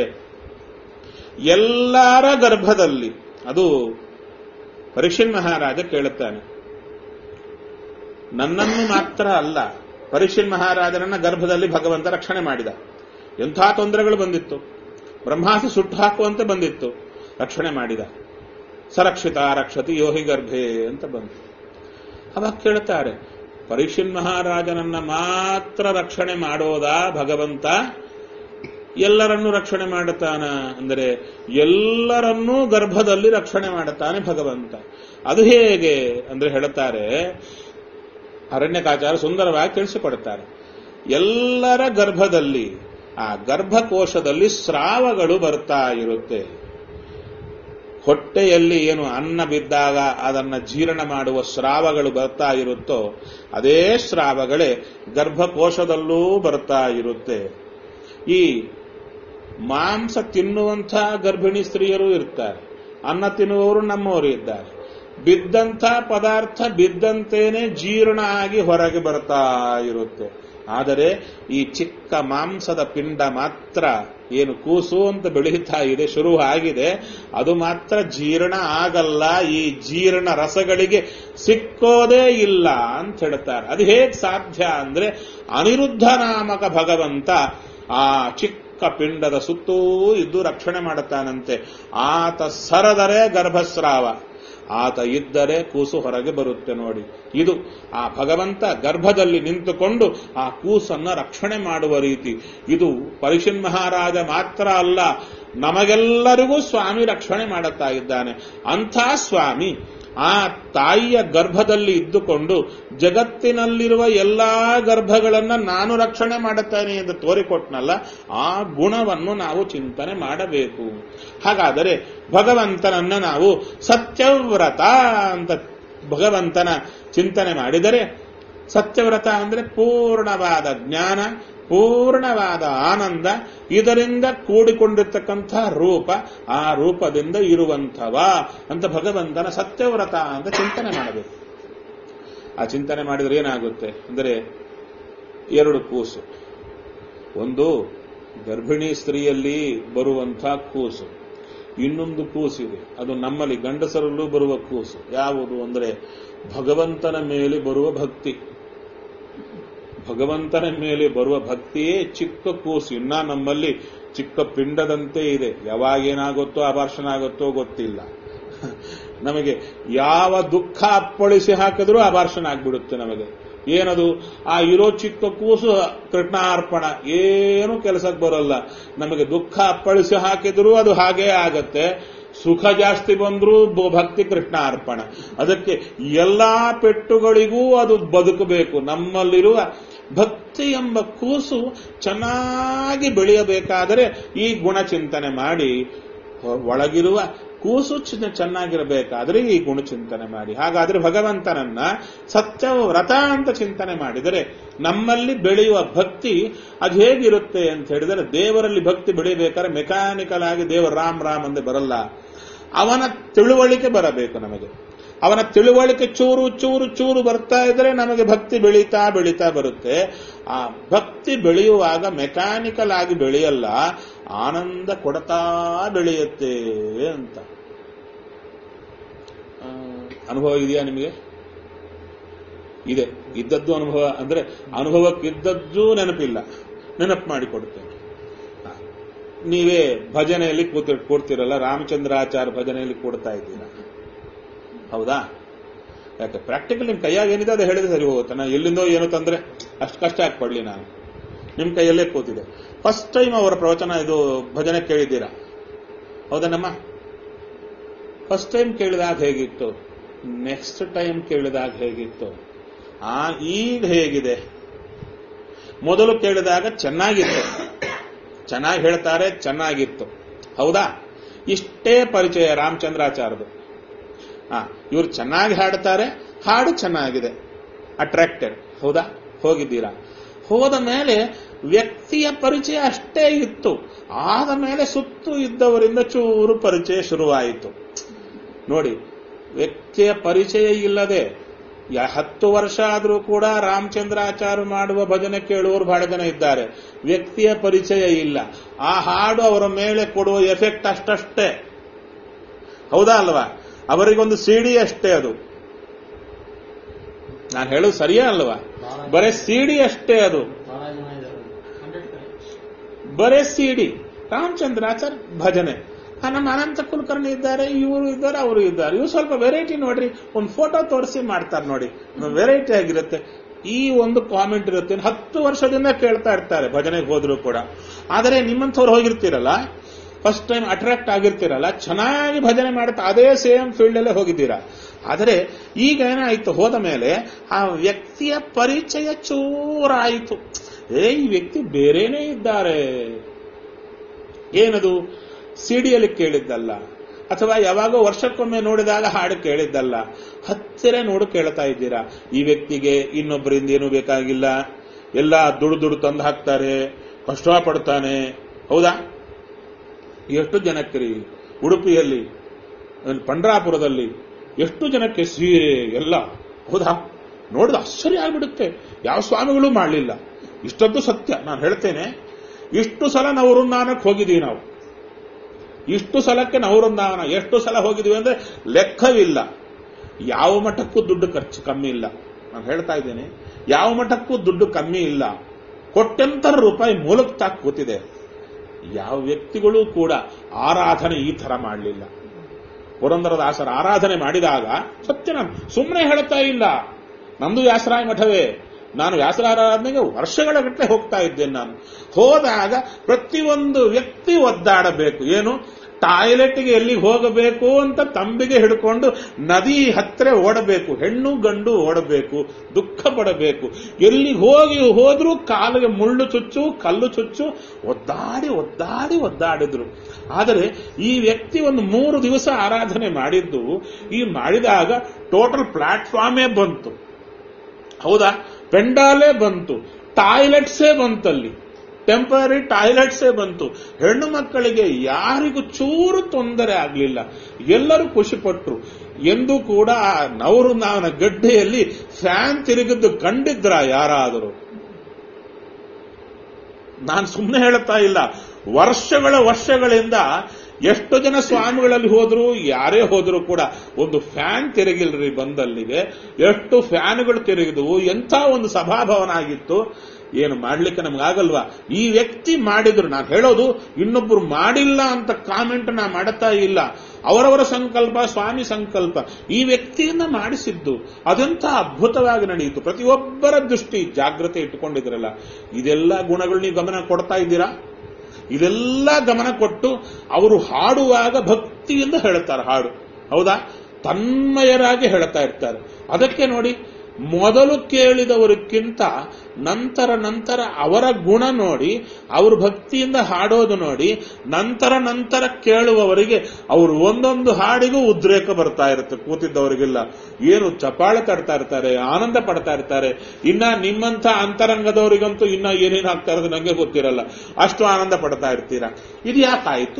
ಎಲ್ಲರ ಗರ್ಭದಲ್ಲಿ ಅದು ಪರೀಕ್ಷನ್ ಮಹಾರಾಜ ಕೇಳುತ್ತಾನೆ ನನ್ನನ್ನು ಮಾತ್ರ ಅಲ್ಲ ಪರೀಕ್ಷನ್ ಮಹಾರಾಜನನ್ನ ಗರ್ಭದಲ್ಲಿ ಭಗವಂತ ರಕ್ಷಣೆ ಮಾಡಿದ ಎಂಥ ತೊಂದರೆಗಳು ಬಂದಿತ್ತು ಬ್ರಹ್ಮಾಸಿ ಸುಟ್ಟು ಹಾಕುವಂತೆ ಬಂದಿತ್ತು ರಕ್ಷಣೆ ಮಾಡಿದ ಸರಕ್ಷಿತ ರಕ್ಷತಿ ಯೋಹಿ ಗರ್ಭೆ ಅಂತ ಬಂತು ಅವಾಗ ಕೇಳುತ್ತಾರೆ ಪರೀಕ್ಷನ್ ಮಹಾರಾಜನನ್ನ ಮಾತ್ರ ರಕ್ಷಣೆ ಮಾಡೋದಾ ಭಗವಂತ ಎಲ್ಲರನ್ನೂ ರಕ್ಷಣೆ ಮಾಡುತ್ತಾನ ಅಂದರೆ ಎಲ್ಲರನ್ನೂ ಗರ್ಭದಲ್ಲಿ ರಕ್ಷಣೆ ಮಾಡುತ್ತಾನೆ ಭಗವಂತ ಅದು ಹೇಗೆ ಅಂದ್ರೆ ಹೇಳುತ್ತಾರೆ ಅರಣ್ಯಕಾಚಾರ ಸುಂದರವಾಗಿ ತಿಳಿಸಿಕೊಡುತ್ತಾರೆ ಎಲ್ಲರ ಗರ್ಭದಲ್ಲಿ ಆ ಗರ್ಭಕೋಶದಲ್ಲಿ ಸ್ರಾವಗಳು ಬರ್ತಾ ಇರುತ್ತೆ ಹೊಟ್ಟೆಯಲ್ಲಿ ಏನು ಅನ್ನ ಬಿದ್ದಾಗ ಅದನ್ನ ಜೀರ್ಣ ಮಾಡುವ ಸ್ರಾವಗಳು ಬರ್ತಾ ಇರುತ್ತೋ ಅದೇ ಸ್ರಾವಗಳೇ ಗರ್ಭಕೋಶದಲ್ಲೂ ಬರ್ತಾ ಇರುತ್ತೆ ಈ ಮಾಂಸ ತಿನ್ನುವಂಥ ಗರ್ಭಿಣಿ ಸ್ತ್ರೀಯರು ಇರ್ತಾರೆ ಅನ್ನ ತಿನ್ನುವವರು ನಮ್ಮವರು ಇದ್ದಾರೆ ಬಿದ್ದಂಥ ಪದಾರ್ಥ ಬಿದ್ದಂತೇನೆ ಜೀರ್ಣ ಆಗಿ ಹೊರಗೆ ಬರ್ತಾ ಇರುತ್ತೆ ಆದರೆ ಈ ಚಿಕ್ಕ ಮಾಂಸದ ಪಿಂಡ ಮಾತ್ರ ಏನು ಕೂಸು ಅಂತ ಬೆಳೀತಾ ಇದೆ ಶುರು ಆಗಿದೆ ಅದು ಮಾತ್ರ ಜೀರ್ಣ ಆಗಲ್ಲ ಈ ಜೀರ್ಣ ರಸಗಳಿಗೆ ಸಿಕ್ಕೋದೇ ಇಲ್ಲ ಅಂತ ಹೇಳ್ತಾರೆ ಅದು ಹೇಗೆ ಸಾಧ್ಯ ಅಂದ್ರೆ ಅನಿರುದ್ಧ ನಾಮಕ ಭಗವಂತ ಆ ಚಿಕ್ಕ ಪಿಂಡದ ಸುತ್ತೂ ಇದ್ದು ರಕ್ಷಣೆ ಮಾಡುತ್ತಾನಂತೆ ಆತ ಸರದರೆ ಗರ್ಭಸ್ರಾವ ಆತ ಇದ್ದರೆ ಕೂಸು ಹೊರಗೆ ಬರುತ್ತೆ ನೋಡಿ ಇದು ಆ ಭಗವಂತ ಗರ್ಭದಲ್ಲಿ ನಿಂತುಕೊಂಡು ಆ ಕೂಸನ್ನ ರಕ್ಷಣೆ ಮಾಡುವ ರೀತಿ ಇದು ಪರಿಷನ್ ಮಹಾರಾಜ ಮಾತ್ರ ಅಲ್ಲ ನಮಗೆಲ್ಲರಿಗೂ ಸ್ವಾಮಿ ರಕ್ಷಣೆ ಮಾಡುತ್ತಾ ಇದ್ದಾನೆ ಅಂಥ ಸ್ವಾಮಿ ಆ ತಾಯಿಯ ಗರ್ಭದಲ್ಲಿ ಇದ್ದುಕೊಂಡು ಜಗತ್ತಿನಲ್ಲಿರುವ ಎಲ್ಲಾ ಗರ್ಭಗಳನ್ನ ನಾನು ರಕ್ಷಣೆ ಮಾಡುತ್ತೇನೆ ಎಂದು ತೋರಿಕೊಟ್ನಲ್ಲ ಆ ಗುಣವನ್ನು ನಾವು ಚಿಂತನೆ ಮಾಡಬೇಕು ಹಾಗಾದರೆ ಭಗವಂತನನ್ನ ನಾವು ಸತ್ಯವ್ರತ ಅಂತ ಭಗವಂತನ ಚಿಂತನೆ ಮಾಡಿದರೆ ಸತ್ಯವ್ರತ ಅಂದ್ರೆ ಪೂರ್ಣವಾದ ಜ್ಞಾನ ಪೂರ್ಣವಾದ ಆನಂದ ಇದರಿಂದ ಕೂಡಿಕೊಂಡಿರ್ತಕ್ಕಂಥ ರೂಪ ಆ ರೂಪದಿಂದ ಇರುವಂಥವ ಅಂತ ಭಗವಂತನ ಸತ್ಯವ್ರತ ಅಂತ ಚಿಂತನೆ ಮಾಡಬೇಕು ಆ ಚಿಂತನೆ ಮಾಡಿದ್ರೆ ಏನಾಗುತ್ತೆ ಅಂದರೆ ಎರಡು ಕೂಸು ಒಂದು ಗರ್ಭಿಣಿ ಸ್ತ್ರೀಯಲ್ಲಿ ಬರುವಂಥ ಕೂಸು ಇನ್ನೊಂದು ಕೂಸಿದೆ ಅದು ನಮ್ಮಲ್ಲಿ ಗಂಡಸರಲ್ಲೂ ಬರುವ ಕೂಸು ಯಾವುದು ಅಂದರೆ ಭಗವಂತನ ಮೇಲೆ ಬರುವ ಭಕ್ತಿ ಭಗವಂತನ ಮೇಲೆ ಬರುವ ಭಕ್ತಿಯೇ ಚಿಕ್ಕ ಕೂಸು ಇನ್ನ ನಮ್ಮಲ್ಲಿ ಚಿಕ್ಕ ಪಿಂಡದಂತೆ ಇದೆ ಯಾವಾಗ ಏನಾಗುತ್ತೋ ಅಭಾಷಣ ಆಗುತ್ತೋ ಗೊತ್ತಿಲ್ಲ ನಮಗೆ ಯಾವ ದುಃಖ ಅಪ್ಪಳಿಸಿ ಹಾಕಿದ್ರೂ ಅಭಾಷಣ ಆಗ್ಬಿಡುತ್ತೆ ನಮಗೆ ಏನದು ಆ ಇರೋ ಚಿಕ್ಕ ಕೂಸು ಕೃಷ್ಣಾರ್ಪಣ ಏನು ಕೆಲಸಕ್ಕೆ ಬರೋಲ್ಲ ನಮಗೆ ದುಃಖ ಅಪ್ಪಳಿಸಿ ಹಾಕಿದ್ರೂ ಅದು ಹಾಗೇ ಆಗತ್ತೆ ಸುಖ ಜಾಸ್ತಿ ಬಂದ್ರೂ ಬ- ಭಕ್ತಿ ಕೃಷ್ಣ ಅರ್ಪಣ ಅದಕ್ಕೆ ಎಲ್ಲಾ ಪೆಟ್ಟುಗಳಿಗೂ ಅದು ಬದುಕಬೇಕು ನಮ್ಮಲ್ಲಿರುವ ಭಕ್ತಿ ಎಂಬ ಕೂಸು ಚೆನ್ನಾಗಿ ಬೆಳೆಯಬೇಕಾದರೆ ಈ ಗುಣ ಚಿಂತನೆ ಮಾಡಿ ಒಳಗಿರುವ ಕೂಸು ಚಿನ್ನ ಚೆನ್ನಾಗಿರಬೇಕಾದ್ರೆ ಈ ಗುಣ ಚಿಂತನೆ ಮಾಡಿ ಹಾಗಾದ್ರೆ ಭಗವಂತನನ್ನ ಸತ್ಯ ವ್ರತ ಅಂತ ಚಿಂತನೆ ಮಾಡಿದರೆ ನಮ್ಮಲ್ಲಿ ಬೆಳೆಯುವ ಭಕ್ತಿ ಅದು ಹೇಗಿರುತ್ತೆ ಅಂತ ಹೇಳಿದರೆ ದೇವರಲ್ಲಿ ಭಕ್ತಿ ಬೆಳೆಯಬೇಕಾದ್ರೆ ಮೆಕ್ಯಾನಿಕಲ್ ಆಗಿ ದೇವ ರಾಮ್ ರಾಮ್ ಅಂದೆ ಬರಲ್ಲ ಅವನ ತಿಳುವಳಿಕೆ ಬರಬೇಕು ನಮಗೆ ಅವನ ತಿಳುವಳಿಕೆ ಚೂರು ಚೂರು ಚೂರು ಬರ್ತಾ ಇದ್ರೆ ನಮಗೆ ಭಕ್ತಿ ಬೆಳೀತಾ ಬೆಳೀತಾ ಬರುತ್ತೆ ಆ ಭಕ್ತಿ ಬೆಳೆಯುವಾಗ ಮೆಕ್ಯಾನಿಕಲ್ ಆಗಿ ಬೆಳೆಯಲ್ಲ ಆನಂದ ಕೊಡ್ತಾ ಬೆಳೆಯುತ್ತೆ ಅಂತ ಆ, ಅನುಭವ ಇದೆಯಾ ನಿಮಗೆ ಇದೆ ಇದ್ದದ್ದು ಅನುಭವ ಅಂದ್ರೆ ಅನುಭವಕ್ಕಿದ್ದದ್ದು ನೆನಪಿಲ್ಲ ನೆನಪು ಮಾಡಿಕೊಡುತ್ತೇನೆ ಆ, ನೀವೇ ಭಜನೆಯಲ್ಲಿ ಕೂತಿ ಕೂಡ್ತಿರಲ್ಲ ರಾಮಚಂದ್ರಾಚಾರ್ಯ ಭಜನೆಯಲ್ಲಿ ಕೂಡ್ತಾ ಇದ್ದೀರಾ ಹೌದಾ ಯಾಕೆ ಪ್ರಾಕ್ಟಿಕಲ್ ನಿಮ್ ಕೈಯಾಗ ಏನಿದೆ ಅದು ಹೇಳಿದ್ರೆ ಸರಿ ಹೋಗುತ್ತೆ ನಾ ಎಲ್ಲಿಂದೋ ಏನೋ ತಂದ್ರೆ ಅಷ್ಟು ಕಷ್ಟ ಹಾಕ್ಪಡ್ಲಿ ನಾನು ನಿಮ್ ಕೈಯಲ್ಲೇ ಕೂತಿದೆ ಫಸ್ಟ್ ಟೈಮ್ ಅವರ ಪ್ರವಚನ ಇದು ಭಜನೆ ಕೇಳಿದ್ದೀರಾ ಹೌದನಮ್ಮ ಫಸ್ಟ್ ಟೈಮ್ ಕೇಳಿದಾಗ ಹೇಗಿತ್ತು ನೆಕ್ಸ್ಟ್ ಟೈಮ್ ಕೇಳಿದಾಗ ಹೇಗಿತ್ತು ಆ ಈಗ ಹೇಗಿದೆ ಮೊದಲು ಕೇಳಿದಾಗ ಚೆನ್ನಾಗಿತ್ತು ಚೆನ್ನಾಗಿ ಹೇಳ್ತಾರೆ ಚೆನ್ನಾಗಿತ್ತು ಹೌದಾ ಇಷ್ಟೇ ಪರಿಚಯ ರಾಮಚಂದ್ರಾಚಾರ್ಯದು ಹಾ ಇವ್ರು ಚೆನ್ನಾಗಿ ಹಾಡ್ತಾರೆ ಹಾಡು ಚೆನ್ನಾಗಿದೆ ಅಟ್ರಾಕ್ಟೆಡ್ ಹೌದಾ ಹೋಗಿದ್ದೀರಾ ಹೋದ ಮೇಲೆ ವ್ಯಕ್ತಿಯ ಪರಿಚಯ ಅಷ್ಟೇ ಇತ್ತು ಆದ ಮೇಲೆ ಸುತ್ತು ಇದ್ದವರಿಂದ ಚೂರು ಪರಿಚಯ ಶುರುವಾಯಿತು ನೋಡಿ ವ್ಯಕ್ತಿಯ ಪರಿಚಯ ಇಲ್ಲದೆ ಯ- ಹತ್ತು ವರ್ಷ ಆದರೂ ಕೂಡ ರಾಮಚಂದ್ರಾಚಾರ್ಯ ಮಾಡುವ ಭಜನೆ ಕೇಳುವವರು ಬಹಳ ಜನ ಇದ್ದಾರೆ ವ್ಯಕ್ತಿಯ ಪರಿಚಯ ಇಲ್ಲ ಆ ಹಾಡು ಅವರ ಮೇಲೆ ಕೊಡುವ ಎಫೆಕ್ಟ್ ಅಷ್ಟಷ್ಟೇ ಹೌದಾ ಅಲ್ವಾ ಅವರಿಗೊಂದು ಸಿಡಿ ಅಷ್ಟೇ ಅದು ನಾನು ಹೇಳೋದು ಸರಿಯಾ ಅಲ್ವಾ ಬರೇ ಸಿಡಿ ಅಷ್ಟೇ ಅದು ಬಹಳ ಜನ ಇದ್ದಾರೆ ಹಂಡ್ರೆಡ್ ಕರೆಕ್ಟ್ ಬರೇ ಸಿಡಿ ರಾಮಚಂದ್ರಾಚಾರ್ ಭಜನೆ ಆ, ನಮ್ಮ ಅನಂತ ಕುಲಕರ್ಣಿ ಇದ್ದಾರೆ ಇವರು ಇದ್ದಾರೆ ಅವರು ಇದ್ದಾರೆ ಇವು ಸ್ವಲ್ಪ ವೆರೈಟಿ ನೋಡ್ರಿ ಒಂದು ಫೋಟೋ ತೋರಿಸಿ ಮಾಡ್ತಾರೆ ನೋಡಿ ವೆರೈಟಿ ಆಗಿರುತ್ತೆ ಈ ಒಂದು ಕಾಮೆಂಟ್ ಇರುತ್ತೆ ಇನ್ನು ಹತ್ತು ವರ್ಷದಿಂದ ಕೇಳ್ತಾ ಇರ್ತಾರೆ ಭಜನೆಗೆ ಹೋದ್ರು ಕೂಡ ಆದರೆ ನಿಮ್ಮಂಥವ್ರು ಹೋಗಿರ್ತೀರಲ್ಲ ಫಸ್ಟ್ ಟೈಮ್ ಅಟ್ರಾಕ್ಟ್ ಆಗಿರ್ತೀರಲ್ಲ ಚೆನ್ನಾಗಿ ಭಜನೆ ಮಾಡುತ್ತಾ ಅದೇ ಸೇಮ್ ಫೀಲ್ಡ್ ಅಲ್ಲೇ ಹೋಗಿದ್ದೀರಾ ಆದರೆ ಈಗ ಏನಾಯ್ತು ಹೋದ ಮೇಲೆ ಆ ವ್ಯಕ್ತಿಯ ಪರಿಚಯ ಚೂರಾಯಿತು ಏ ಈ ವ್ಯಕ್ತಿ ಬೇರೆನೇ ಇದ್ದಾರೆ ಏನದು ಸಿಡಿಯಲ್ಲಿ ಕೇಳಿದ್ದಲ್ಲ ಅಥವಾ ಯಾವಾಗೋ ವರ್ಷಕ್ಕೊಮ್ಮೆ ನೋಡಿದಾಗ ಹಾಡು ಕೇಳಿದ್ದಲ್ಲ ಹತ್ತಿರ ನೋಡು ಕೇಳ್ತಾ ಇದ್ದೀರಾ ಈ ವ್ಯಕ್ತಿಗೆ ಇನ್ನೊಬ್ಬರಿಂದ ಏನೂ ಬೇಕಾಗಿಲ್ಲ ಎಲ್ಲ ದುಡ್ಡು ದುಡ್ಡು ತಂದು ಹಾಕ್ತಾರೆ ಕಷ್ಟಪಡ್ತಾನೆ ಹೌದಾ ಎಷ್ಟು ಜನಕ್ಕೆ ರೀ ಉಡುಪಿಯಲ್ಲಿ ಅಲ್ಲಿ ಪಂಡ್ರಾಪುರದಲ್ಲಿ ಎಷ್ಟು ಜನಕ್ಕೆ ಸೀರೆ ಎಲ್ಲ ಹೌದಾ ನೋಡಿದ ಆಶ್ಚರ್ಯ ಆಗ್ಬಿಡುತ್ತೆ ಯಾವ ಸ್ವಾಮಿಗಳು ಮಾಡಲಿಲ್ಲ ಇಷ್ಟದ್ದು ಸತ್ಯ ನಾನು ಹೇಳ್ತೇನೆ ಇಷ್ಟು ಸಲ ನಾವು ವೃಂದಾವನಕ್ಕೆ ಹೋಗಿದ್ದೀವಿ ನಾವು ಇಷ್ಟು ಸಲಕ್ಕೆ ನಾವು ವೃಂದಾವನ ಎಷ್ಟು ಸಲ ಹೋಗಿದ್ದೀವಿ ಅಂದ್ರೆ ಲೆಕ್ಕವಿಲ್ಲ ಯಾವ ಮಠಕ್ಕೂ ದುಡ್ಡು ಖರ್ಚು ಕಮ್ಮಿ ಇಲ್ಲ ನಾನು ಹೇಳ್ತಾ ಇದ್ದೇನೆ ಯಾವ ಮಠಕ್ಕೂ ದುಡ್ಡು ಕಮ್ಮಿ ಇಲ್ಲ ಕೊಟ್ಟಂತರ ರೂಪಾಯಿ ಮೂಲಕ ತಾಕ್ ಕೂತಿದೆ ಯಾವ ವ್ಯಕ್ತಿಗಳು ಕೂಡ ಆರಾಧನೆ ಈ ತರ ಮಾಡಲಿಲ್ಲ ಪುರಂದರದಾಸರ ಆರಾಧನೆ ಮಾಡಿದಾಗ ಸತ್ಯ ನಾನು ಸುಮ್ಮನೆ ಹೇಳ್ತಾ ಇಲ್ಲ ನಮ್ದು ವ್ಯಾಸರಾಯ ಮಠವೇ ನಾನು ವ್ಯಾಸರಾರಾಧನೆಗೆ ವರ್ಷಗಳ ಗಟ್ಟಲೆ ಹೋಗ್ತಾ ಇದ್ದೇನೆ ನಾನು ಹೋದಾಗ ಪ್ರತಿಯೊಂದು ವ್ಯಕ್ತಿ ಒದ್ದಾಡಬೇಕು ಏನು ಟಾಯ್ಲೆಟ್ಗೆ ಎಲ್ಲಿಗೆ ಹೋಗಬೇಕು ಅಂತ ತಂಬಿಗೆ ಹಿಡ್ಕೊಂಡು ನದಿ ಹತ್ತಿರ ಓಡಬೇಕು ಹೆಣ್ಣು ಗಂಡು ಓಡಬೇಕು ದುಃಖ ಪಡಬೇಕು ಎಲ್ಲಿಗೆ ಹೋಗಿ ಹೋದ್ರೂ ಕಾಲಿಗೆ ಮುಳ್ಳು ಚುಚ್ಚು ಕಲ್ಲು ಚುಚ್ಚು ಒದ್ದಾಡಿ ಒದ್ದಾಡಿ ಒದ್ದಾಡಿದ್ರು ಆದರೆ ಈ ವ್ಯಕ್ತಿ ಒಂದು ಮೂರು ದಿವಸ ಆರಾಧನೆ ಮಾಡಿದ್ದು ಈ ಮಾಡಿದಾಗ ಟೋಟಲ್ ಪ್ಲಾಟ್ಫಾರ್ಮೇ ಬಂತು ಹೌದಾ ಪೆಂಡಾಲೇ ಬಂತು ಟಾಯ್ಲೆಟ್ಸೇ ಬಂತಲ್ಲಿ ಟೆಂಪರರಿ ಟಾಯ್ಲೆಟ್ಸೇ ಬಂತು ಹೆಣ್ಣು ಮಕ್ಕಳಿಗೆ ಯಾರಿಗೂ ಚೂರು ತೊಂದರೆ ಆಗಲಿಲ್ಲ ಎಲ್ಲರೂ ಖುಷಿಪಟ್ರು ಎಂದೂ ಕೂಡ ಆ ನವರು ನಾವನ ಗಡ್ಡೆಯಲ್ಲಿ ಫ್ಯಾನ್ ತಿರುಗಿದ್ದು ಕಂಡಿದ್ರ ಯಾರಾದರೂ ನಾನು ಸುಮ್ಮನೆ ಹೇಳ್ತಾ ಇಲ್ಲ ವರ್ಷಗಳ ವರ್ಷಗಳಿಂದ ಎಷ್ಟು ಜನ ಸ್ವಾಮಿಗಳಲ್ಲಿ ಹೋದ್ರು ಯಾರೇ ಹೋದ್ರು ಕೂಡ ಒಂದು ಫ್ಯಾನ್ ತಿರುಗಿಲ್ರಿ ಬಂದಲ್ಲಿಗೆ ಎಷ್ಟು ಫ್ಯಾನ್ಗಳು ತಿರುಗಿದವು ಎಂಥ ಒಂದು ಸಭಾಭವನ ಆಗಿತ್ತು ಏನು ಮಾಡ್ಲಿಕ್ಕೆ ನಮ್ಗಾಗಲ್ವಾ ಈ ವ್ಯಕ್ತಿ ಮಾಡಿದ್ರು ನಾನು ಹೇಳೋದು ಇನ್ನೊಬ್ರು ಮಾಡಿಲ್ಲ ಅಂತ ಕಾಮೆಂಟ್ ನಾ ಮಾಡುತ್ತಾ ಇಲ್ಲ ಅವರವರ ಸಂಕಲ್ಪ ಸ್ವಾಮಿ ಸಂಕಲ್ಪ ಈ ವ್ಯಕ್ತಿಯನ್ನ ಮಾಡಿಸಿದ್ದು ಅದೆಂಥ ಅದ್ಭುತವಾಗಿ ನಡೆಯಿತು ಪ್ರತಿಯೊಬ್ಬರ ದೃಷ್ಟಿ ಜಾಗ್ರತೆ ಇಟ್ಟುಕೊಂಡಿದ್ರಲ್ಲ ಇದೆಲ್ಲ ಗುಣಗಳು ನೀವು ಗಮನ ಕೊಡ್ತಾ ಇದ್ದೀರಾ ಇದೆಲ್ಲ ಗಮನ ಕೊಟ್ಟು ಅವರು ಹಾಡುವಾಗ ಭಕ್ತಿಯಿಂದ ಹೇಳ್ತಾರೆ ಹಾಡು ಹೌದಾ ತನ್ಮಯರಾಗಿ ಹೇಳ್ತಾ ಇರ್ತಾರೆ ಅದಕ್ಕೆ ನೋಡಿ ಮೊದಲು ಕೇಳಿದವರಿಗಿಂತ ನಂತರ ನಂತರ ಅವರ ಗುಣ ನೋಡಿ ಅವರು ಭಕ್ತಿಯಿಂದ ಹಾಡೋದು ನೋಡಿ ನಂತರ ನಂತರ ಕೇಳುವವರಿಗೆ ಅವರು ಒಂದೊಂದು ಹಾಡಿಗೂ ಉದ್ರೇಕ ಬರ್ತಾ ಇರುತ್ತೆ ಕೂತಿದ್ದವರಿಗೆಲ್ಲ ಏನು ಚಪಾಳೆ ತಡ್ತಾ ಇರ್ತಾರೆ ಆನಂದ ಪಡ್ತಾ ಇರ್ತಾರೆ ಇನ್ನ ನಿಮ್ಮಂಥ ಅಂತರಂಗದವರಿಗಂತೂ ಇನ್ನ ಏನೇನು ಆಗ್ತಾ ಇರೋದು ನಂಗೆ ಗೊತ್ತಿರಲ್ಲ ಅಷ್ಟು ಆನಂದ ಪಡ್ತಾ ಇರ್ತೀರಾ ಇದು ಯಾಕಾಯಿತು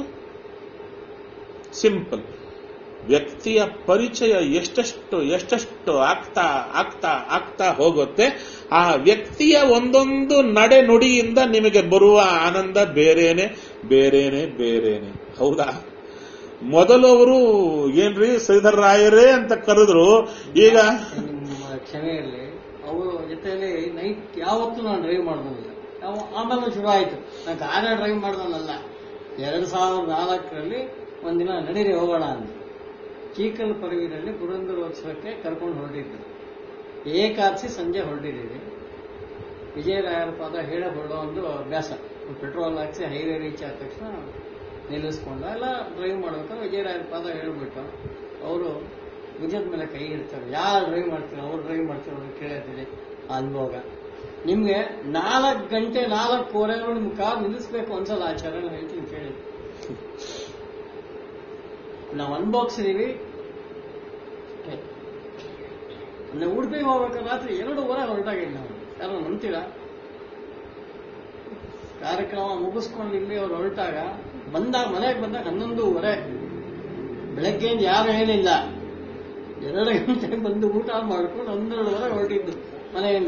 ಸಿಂಪಲ್ ವ್ಯಕ್ತಿಯ ಪರಿಚಯ ಎಷ್ಟೆಷ್ಟು ಎಷ್ಟೆಷ್ಟು ಆಗ್ತಾ ಆಗ್ತಾ ಆಗ್ತಾ ಹೋಗುತ್ತೆ ಆ ವ್ಯಕ್ತಿಯ ಒಂದೊಂದು ನಡೆ ನುಡಿಯಿಂದ ನಿಮಗೆ ಬರುವ ಆನಂದ ಬೇರೇನೆ ಬೇರೇನೆ ಬೇರೇನೆ ಹೌದಾ ಮೊದಲು ಅವರು ಏನ್ರಿ ಶ್ರೀಧರ್ ರಾಯರೇ ಅಂತ ಕರೆದ್ರು ಈಗ ನಿಮ್ಮ ಕ್ಷಮೆ ಇರಲಿ ಅವರ ಜೊತೆಯಲ್ಲಿ ನೈಟ್ ಯಾವತ್ತೂ ನಾನು ಡ್ರೈವ್ ಮಾಡೋದಿಲ್ಲ ನಾವು ಆಮೇಲೆ ಶುರು ಆಯ್ತು ನಾನು ಕಾರ ಡ್ರೈವ್ ಮಾಡ್ದನಲ್ಲ ಎರಡು ಸಾವಿರದ ನಾಲ್ಕರಲ್ಲಿ ಒಂದಿನ ನಡೀರಿ ಹೋಗೋಣ ಅಂತ ಚೀಕಲ್ ಪರವಿನಲ್ಲಿ ಪುರಂದರೋತ್ಸವಕ್ಕೆ ಕರ್ಕೊಂಡು ಹೊರಟಿದ್ರು ಏಕಾದಶಿ ಸಂಜೆ ಹೊರಟಿದ್ದೀವಿ ವಿಜಯರಾಯರ ಪಾದ ಹೇಳ ಹೊರಡೋ ಒಂದು ಅಭ್ಯಾಸ ಪೆಟ್ರೋಲ್ ಹಾಕ್ಸಿ ಹೈವೇ ರೀಚ್ ಆದ ತಕ್ಷಣ ನಿಲ್ಲಿಸ್ಕೊಂಡ ಎಲ್ಲ ಡ್ರೈವ್ ಮಾಡ್ಬೇಕಾದ್ರೆ ವಿಜಯರಾಯರ ಪಾದ ಹೇಳ್ಬಿಟ್ಟು ಅವರು ಭುಜದ ಮೇಲೆ ಕೈ ಇಡ್ತಾರೆ ಯಾರು ಡ್ರೈವ್ ಮಾಡ್ತೀರೋ ಅವ್ರು ಡ್ರೈವ್ ಮಾಡ್ತೀರೋ ಅವ್ರು ಕೇಳಿರ್ತೀನಿ ಆ ಅನುಭವ ನಿಮ್ಗೆ ನಾಲ್ಕು ಗಂಟೆ ನಾಲ್ಕೂವರೆಗೂ ನಿಮ್ ಕಾರ್ ನಿಲ್ಲಿಸ್ಬೇಕು ಅನ್ಸಲ್ಲ ಆಚಾರ ಹೇಳ್ತೀನಿ ಕೇಳಿ ನಾವು ಅನ್ಭೋಗ್ಸಿದೀವಿ ನಾವು ಉಡುಪಿಗೆ ಹೋಗ್ಬೇಕಾದ್ರೆ ರಾತ್ರಿ ಎರಡೂವರೆ ಹೊರಟಾಗಿಲ್ಲ ನಾವು ಯಾರು ನಂಬ್ತೀರಾ ಕಾರ್ಯಕ್ರಮ ಮುಗಿಸ್ಕೊಂಡು ಇಲ್ಲಿ ಅವ್ರು ಹೊರಟಾಗ ಬಂದಾಗ ಮನೆಗೆ ಬಂದಾಗ ಹನ್ನೊಂದೂವರೆ ಬೆಳಗ್ಗೆಯಿಂದ ಯಾರು ಹೇಳಿಲ್ಲ ಎರಡು ಗಂಟೆಗೆ ಬಂದು ಊಟ ಮಾಡ್ಕೊಂಡು ಹನ್ನೆರಡುವರೆ ಹೊರಟಿದ್ದು ಮನೆಯಿಂದ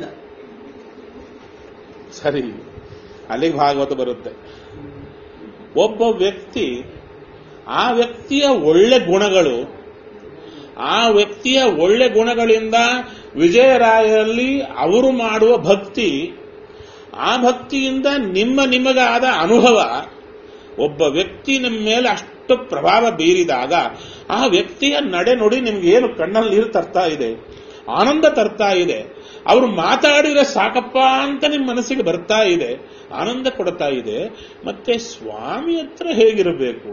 ಸರಿ ಅಲ್ಲಿಗೆ ಭಾಗವತ ಬರುತ್ತೆ ಒಬ್ಬ ವ್ಯಕ್ತಿ ಆ ವ್ಯಕ್ತಿಯ ಒಳ್ಳೆ ಗುಣಗಳು ಆ ವ್ಯಕ್ತಿಯ ಒಳ್ಳೆ ಗುಣಗಳಿಂದ ವಿಜಯರಾಯರಲ್ಲಿ ಅವರು ಮಾಡುವ ಭಕ್ತಿ ಆ ಭಕ್ತಿಯಿಂದ ನಿಮ್ಮ ನಿಮಗಾದ ಅನುಭವ ಒಬ್ಬ ವ್ಯಕ್ತಿ ನಿಮ್ಮ ಮೇಲೆ ಅಷ್ಟು ಪ್ರಭಾವ ಬೀರಿದಾಗ ಆ ವ್ಯಕ್ತಿಯ ನಡೆ ನುಡಿ ನಿಮ್ಗೆ ಏನು ಕಣ್ಣಲ್ಲಿ ನೀರು ತರ್ತಾ ಇದೆ ಆನಂದ ತರ್ತಾ ಇದೆ ಅವರು ಮಾತಾಡಿದ್ರೆ ಸಾಕಪ್ಪ ಅಂತ ನಿಮ್ಮ ಮನಸ್ಸಿಗೆ ಬರ್ತಾ ಇದೆ ಆನಂದ ಕೊಡ್ತಾ ಇದೆ ಮತ್ತೆ ಸ್ವಾಮಿ ಹತ್ರ ಹೇಗಿರಬೇಕು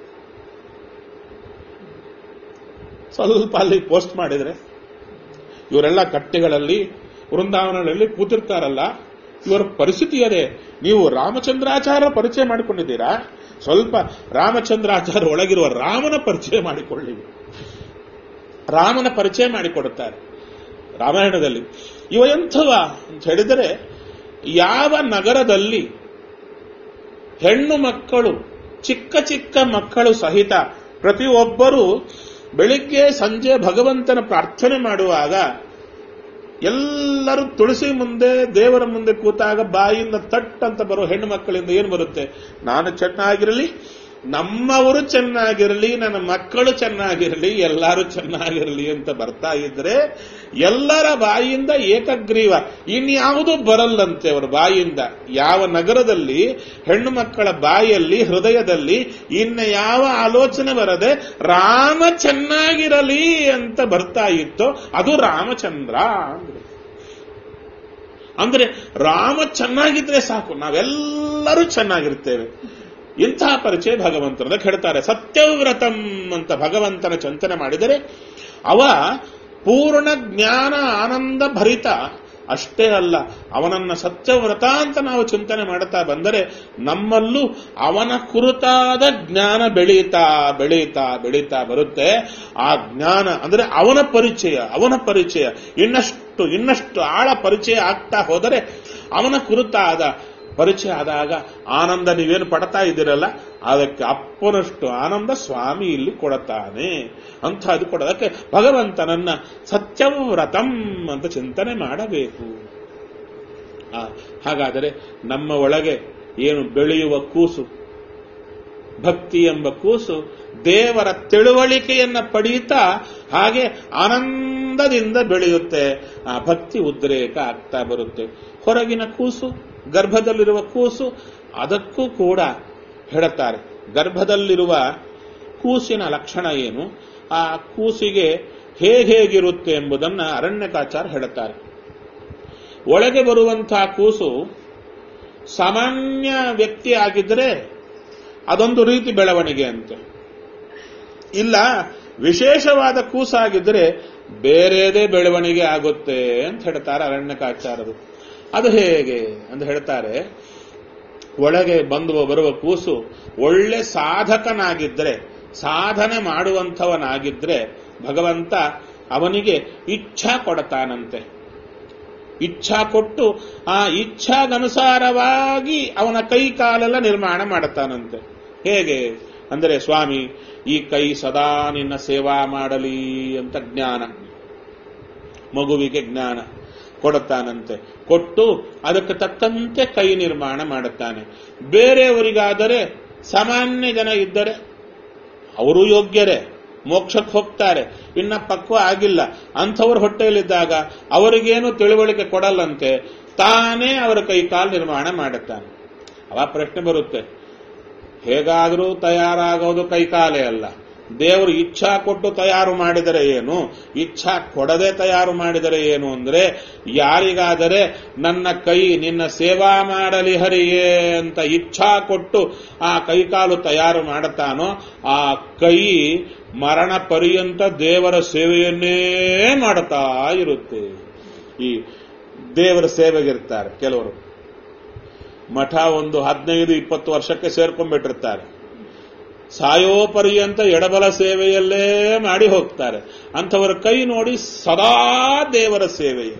ಸ್ವಲ್ಪ ಅಲ್ಲಿ ಪೋಸ್ಟ್ ಮಾಡಿದ್ರೆ ಇವರೆಲ್ಲ ಕಟ್ಟೆಗಳಲ್ಲಿ ವೃಂದಾವನಗಳಲ್ಲಿ ಕೂತಿರ್ತಾರಲ್ಲ ಇವರ ಪರಿಸ್ಥಿತಿ ಅದೇ ನೀವು ರಾಮಚಂದ್ರಾಚಾರ್ಯ ಪರಿಚಯ ಮಾಡಿಕೊಂಡಿದ್ದೀರಾ ಸ್ವಲ್ಪ ರಾಮಚಂದ್ರಾಚಾರ್ಯ ಒಳಗಿರುವ ರಾಮನ ಪರಿಚಯ ಮಾಡಿಕೊಳ್ಳಿ ರಾಮನ ಪರಿಚಯ ಮಾಡಿಕೊಡುತ್ತಾರೆ ರಾಮಾಯಣದಲ್ಲಿ ಇವ ಎಂಥವ ಅಂತ ಹೇಳಿದರೆ ಯಾವ ನಗರದಲ್ಲಿ ಹೆಣ್ಣು ಮಕ್ಕಳು ಚಿಕ್ಕ ಚಿಕ್ಕ ಮಕ್ಕಳು ಸಹಿತ ಪ್ರತಿಯೊಬ್ಬರೂ ಬೆಳಿಗ್ಗೆ ಸಂಜೆ ಭಗವಂತನ ಪ್ರಾರ್ಥನೆ ಮಾಡುವಾಗ ಎಲ್ಲರೂ ತುಳಸಿ ಮುಂದೆ ದೇವರ ಮುಂದೆ ಕೂತಾಗ ಬಾಯಿಂದ ತಟ್ ಅಂತ ಬರೋ ಹೆಣ್ಣು ಮಕ್ಕಳಿಂದ ಏನು ಬರುತ್ತೆ ನಾನು ಚೆನ್ನಾಗಿರಲಿ ನಮ್ಮವರು ಚೆನ್ನಾಗಿರಲಿ ನನ್ನ ಮಕ್ಕಳು ಚೆನ್ನಾಗಿರಲಿ ಎಲ್ಲರೂ ಚೆನ್ನಾಗಿರಲಿ ಅಂತ ಬರ್ತಾ ಇದ್ರೆ ಎಲ್ಲರ ಬಾಯಿಯಿಂದ ಏಕಗ್ರೀವ ಇನ್ಯಾವುದೂ ಬರಲ್ಲಂತೆ ಅವರ ಬಾಯಿಯಿಂದ ಯಾವ ನಗರದಲ್ಲಿ ಹೆಣ್ಣು ಮಕ್ಕಳ ಬಾಯಲ್ಲಿ ಹೃದಯದಲ್ಲಿ ಇನ್ನ ಯಾವ ಆಲೋಚನೆ ಬರದೆ ರಾಮ ಚೆನ್ನಾಗಿರಲಿ ಅಂತ ಬರ್ತಾ ಇತ್ತೋ ಅದು ರಾಮಚಂದ್ರ ಅಂದ್ರೆ ಅಂದ್ರೆ ರಾಮ ಚೆನ್ನಾಗಿದ್ರೆ ಸಾಕು ನಾವೆಲ್ಲರೂ ಚೆನ್ನಾಗಿರ್ತೇವೆ ಇಂತಹ ಪರಿಚಯ ಭಗವಂತನ ಹೇಳ್ತಾರೆ ಸತ್ಯವ್ರತಂ ಅಂತ ಭಗವಂತನ ಚಿಂತನೆ ಮಾಡಿದರೆ ಅವ ಪೂರ್ಣ ಜ್ಞಾನ ಆನಂದ ಭರಿತ ಅಷ್ಟೇ ಅಲ್ಲ ಅವನನ್ನ ಸತ್ಯವ್ರತ ಅಂತ ನಾವು ಚಿಂತನೆ ಮಾಡುತ್ತಾ ಬಂದರೆ ನಮ್ಮಲ್ಲೂ ಅವನ ಕುರಿತಾದ ಜ್ಞಾನ ಬೆಳೀತಾ ಬೆಳೀತಾ ಬೆಳೀತಾ ಬರುತ್ತೆ ಆ ಜ್ಞಾನ ಅಂದ್ರೆ ಅವನ ಪರಿಚಯ ಅವನ ಪರಿಚಯ ಇನ್ನಷ್ಟು ಇನ್ನಷ್ಟು ಆಳ ಪರಿಚಯ ಆಗ್ತಾ ಹೋದರೆ ಅವನ ಕುರಿತಾದ ಪರಿಚಯ ಆದಾಗ ಆನಂದ ನೀವೇನು ಪಡ್ತಾ ಇದ್ದೀರಲ್ಲ ಅದಕ್ಕೆ ಅಪ್ಪನಷ್ಟು ಆನಂದ ಸ್ವಾಮಿ ಇಲ್ಲಿ ಕೊಡುತ್ತಾನೆ ಅಂತ ಅದು ಕೊಡೋದಕ್ಕೆ ಭಗವಂತನನ್ನ ಸತ್ಯವ್ರತಂ ಅಂತ ಚಿಂತನೆ ಮಾಡಬೇಕು ಆ, ಹಾಗಾದರೆ ನಮ್ಮ ಒಳಗೆ ಏನು ಬೆಳೆಯುವ ಕೂಸು ಭಕ್ತಿ ಎಂಬ ಕೂಸು ದೇವರ ತಿಳುವಳಿಕೆಯನ್ನ ಪಡೆಯುತ್ತಾ ಹಾಗೆ ಆನಂದದಿಂದ ಬೆಳೆಯುತ್ತೆ ಆ ಭಕ್ತಿ ಉದ್ರೇಕ ಆಗ್ತಾ ಬರುತ್ತೆ ಹೊರಗಿನ ಕೂಸು ಗರ್ಭದಲ್ಲಿರುವ ಕೂಸು ಅದಕ್ಕೂ ಕೂಡ ಹೇಳುತ್ತಾರೆ ಗರ್ಭದಲ್ಲಿರುವ ಕೂಸಿನ ಲಕ್ಷಣ ಏನು ಆ ಕೂಸಿಗೆ ಹೇಗಿರುತ್ತೆ ಎಂಬುದನ್ನ ಅರಣ್ಯಕಾಚಾರ ಹೇಳುತ್ತಾರೆ ಒಳಗೆ ಬರುವಂತಹ ಕೂಸು ಸಾಮಾನ್ಯ ವ್ಯಕ್ತಿ ಆಗಿದ್ರೆ ಅದೊಂದು ರೀತಿ ಬೆಳವಣಿಗೆ ಅಂತೆ ಇಲ್ಲ ವಿಶೇಷವಾದ ಕೂಸಾಗಿದ್ರೆ ಬೇರೆದೇ ಬೆಳವಣಿಗೆ ಆಗುತ್ತೆ ಅಂತ ಹೇಳ್ತಾರೆ ಅರಣ್ಯಕಾಚಾರರು ಅದು ಹೇಗೆ ಅಂತ ಹೇಳ್ತಾರೆ ಒಳಗೆ ಬಂದು ಬರುವ ಕೂಸು ಒಳ್ಳೆ ಸಾಧಕನಾಗಿದ್ರೆ ಸಾಧನೆ ಮಾಡುವಂಥವನಾಗಿದ್ರೆ ಭಗವಂತ ಅವನಿಗೆ ಇಚ್ಛಾ ಕೊಡತಾನಂತೆ ಇಚ್ಛಾ ಕೊಟ್ಟು ಆ ಇಚ್ಛಾಗನುಸಾರವಾಗಿ ಅವನ ಕೈ ಕಾಲೆಲ್ಲ ನಿರ್ಮಾಣ ಮಾಡುತ್ತಾನಂತೆ ಹೇಗೆ ಅಂದರೆ ಸ್ವಾಮಿ ಈ ಕೈ ಸದಾ ನಿನ್ನ ಸೇವಾ ಮಾಡಲಿ ಅಂತ ಜ್ಞಾನ ಮಗುವಿಗೆ ಜ್ಞಾನ ಕೊಡುತ್ತಾನಂತೆ ಕೊಟ್ಟು ಅದಕ್ಕೆ ತಕ್ಕಂತೆ ಕೈ ನಿರ್ಮಾಣ ಮಾಡುತ್ತಾನೆ ಬೇರೆಯವರಿಗಾದರೆ ಸಾಮಾನ್ಯ ಜನ ಇದ್ದರೆ ಅವರು ಯೋಗ್ಯರೇ ಮೋಕ್ಷಕ್ಕೆ ಹೋಗ್ತಾರೆ ಇನ್ನ ಪಕ್ವ ಆಗಿಲ್ಲ ಅಂಥವ್ರ ಹೊಟ್ಟೆಯಲ್ಲಿದ್ದಾಗ ಅವರಿಗೇನು ತಿಳುವಳಿಕೆ ಕೊಡಲ್ಲಂತೆ ತಾನೇ ಅವರ ಕೈ ಕಾಲು ನಿರ್ಮಾಣ ಮಾಡುತ್ತಾನೆ ಅವ ಪ್ರಶ್ನೆ ಬರುತ್ತೆ ಹೇಗಾದರೂ ತಯಾರಾಗೋದು ಕೈಕಾಲೇ ಅಲ್ಲ ದೇವರು ಇಚ್ಛಾ ಕೊಟ್ಟು ತಯಾರು ಮಾಡಿದರೆ ಏನು ಇಚ್ಛಾ ಕೊಡದೆ ತಯಾರು ಮಾಡಿದರೆ ಏನು ಅಂದ್ರೆ ಯಾರಿಗಾದರೆ ನನ್ನ ಕೈ ನಿನ್ನ ಸೇವಾ ಮಾಡಲಿ ಹರಿಯೇ ಅಂತ ಇಚ್ಛಾ ಕೊಟ್ಟು ಆ ಕೈಕಾಲು ತಯಾರು ಮಾಡುತ್ತಾನೋ ಆ ಕೈ ಮರಣ ಪರ್ಯಂತ ದೇವರ ಸೇವೆಯನ್ನೇ ಮಾಡುತ್ತಾ ಇರುತ್ತೆ ಈ ದೇವರ ಸೇವೆಗಿರ್ತಾರೆ ಕೆಲವರು ಮಠ ಒಂದು ಹದಿನೈದು ಇಪ್ಪತ್ತು ವರ್ಷಕ್ಕೆ ಸೇರ್ಕೊಂಡ್ಬಿಟ್ಟಿರ್ತಾರೆ ಸಾಯೋ ಪರ್ಯಂತ ಎಡಬಲ ಸೇವೆಯಲ್ಲೇ ಮಾಡಿ ಹೋಗ್ತಾರೆ ಅಂಥವರ ಕೈ ನೋಡಿ ಸದಾ ದೇವರ ಸೇವೆಯೇ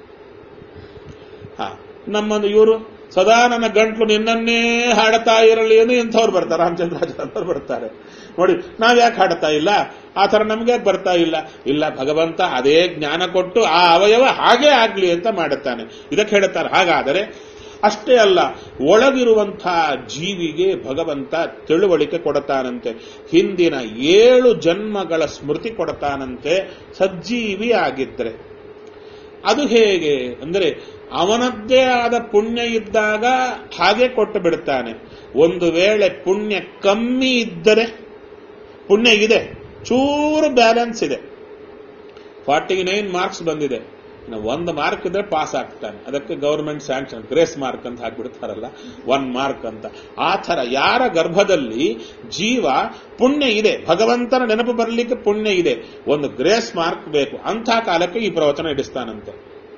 ಹಾ ನಮ್ಮದು ಇವರು ಸದಾ ನನ್ನ ಗಂಟ್ಲು ನಿನ್ನನ್ನೇ ಹಾಡುತ್ತಾ ಇರಲಿ ಎಂದು ಇಂಥವ್ರು ಬರ್ತಾರೆ ರಾಮಚಂದ್ರಾಚಾರ್ಯರು ಬರ್ತಾರೆ ನೋಡಿ ನಾವ್ ಯಾಕೆ ಹಾಡ್ತಾ ಇಲ್ಲ ಆ ಥರ ನಮ್ಗೆ ಯಾಕೆ ಬರ್ತಾ ಇಲ್ಲ ಇಲ್ಲ ಭಗವಂತ ಅದೇ ಜ್ಞಾನ ಕೊಟ್ಟು ಆ ಅವಯವ ಹಾಗೇ ಆಗ್ಲಿ ಅಂತ ಮಾಡುತ್ತಾನೆ ಇದಕ್ಕೆ ಹೇಳುತ್ತಾರೆ ಹಾಗಾದರೆ ಅಷ್ಟೇ ಅಲ್ಲ ಒಳಗಿರುವಂತಹ ಜೀವಿಗೆ ಭಗವಂತ ತಿಳುವಳಿಕೆ ಕೊಡತಾನಂತೆ ಹಿಂದಿನ ಏಳು ಜನ್ಮಗಳ ಸ್ಮೃತಿ ಕೊಡತಾನಂತೆ ಸಜ್ಜೀವಿ ಆಗಿದ್ರೆ ಅದು ಹೇಗೆ ಅಂದರೆ ಅವನದ್ದೇ ಆದ ಪುಣ್ಯ ಇದ್ದಾಗ ಹಾಗೆ ಕೊಟ್ಟು ಬಿಡುತ್ತಾನೆ ಒಂದು ವೇಳೆ ಪುಣ್ಯ ಕಮ್ಮಿ ಇದ್ದರೆ ಪುಣ್ಯ ಇದೆ ಚೂರು ಬ್ಯಾಲೆನ್ಸ್ ಇದೆ ಫಾರ್ಟಿ ನೈನ್ ಮಾರ್ಕ್ಸ್ ಬಂದಿದೆ ಇನ್ನು ಒಂದು ಮಾರ್ಕ್ ಇದ್ರೆ ಪಾಸ್ ಆಗ್ತಾನೆ ಅದಕ್ಕೆ ಗವರ್ಮೆಂಟ್ ಸ್ಯಾಂಕ್ಷನ್ ಗ್ರೇಸ್ ಮಾರ್ಕ್ ಅಂತ ಹಾಕ್ಬಿಡ್ತಾರಲ್ಲ ಒನ್ ಮಾರ್ಕ್ ಅಂತ ಆ ಥರ ಯಾರ ಗರ್ಭದಲ್ಲಿ ಜೀವ ಪುಣ್ಯ ಇದೆ ಭಗವಂತನ ನೆನಪು ಬರಲಿಕ್ಕೆ ಪುಣ್ಯ ಇದೆ ಒಂದು ಗ್ರೇಸ್ ಮಾರ್ಕ್ ಬೇಕು ಅಂಥ ಕಾಲಕ್ಕೆ ಈ ಪ್ರವಚನ ಇಡಿಸ್ತಾನಂತೆ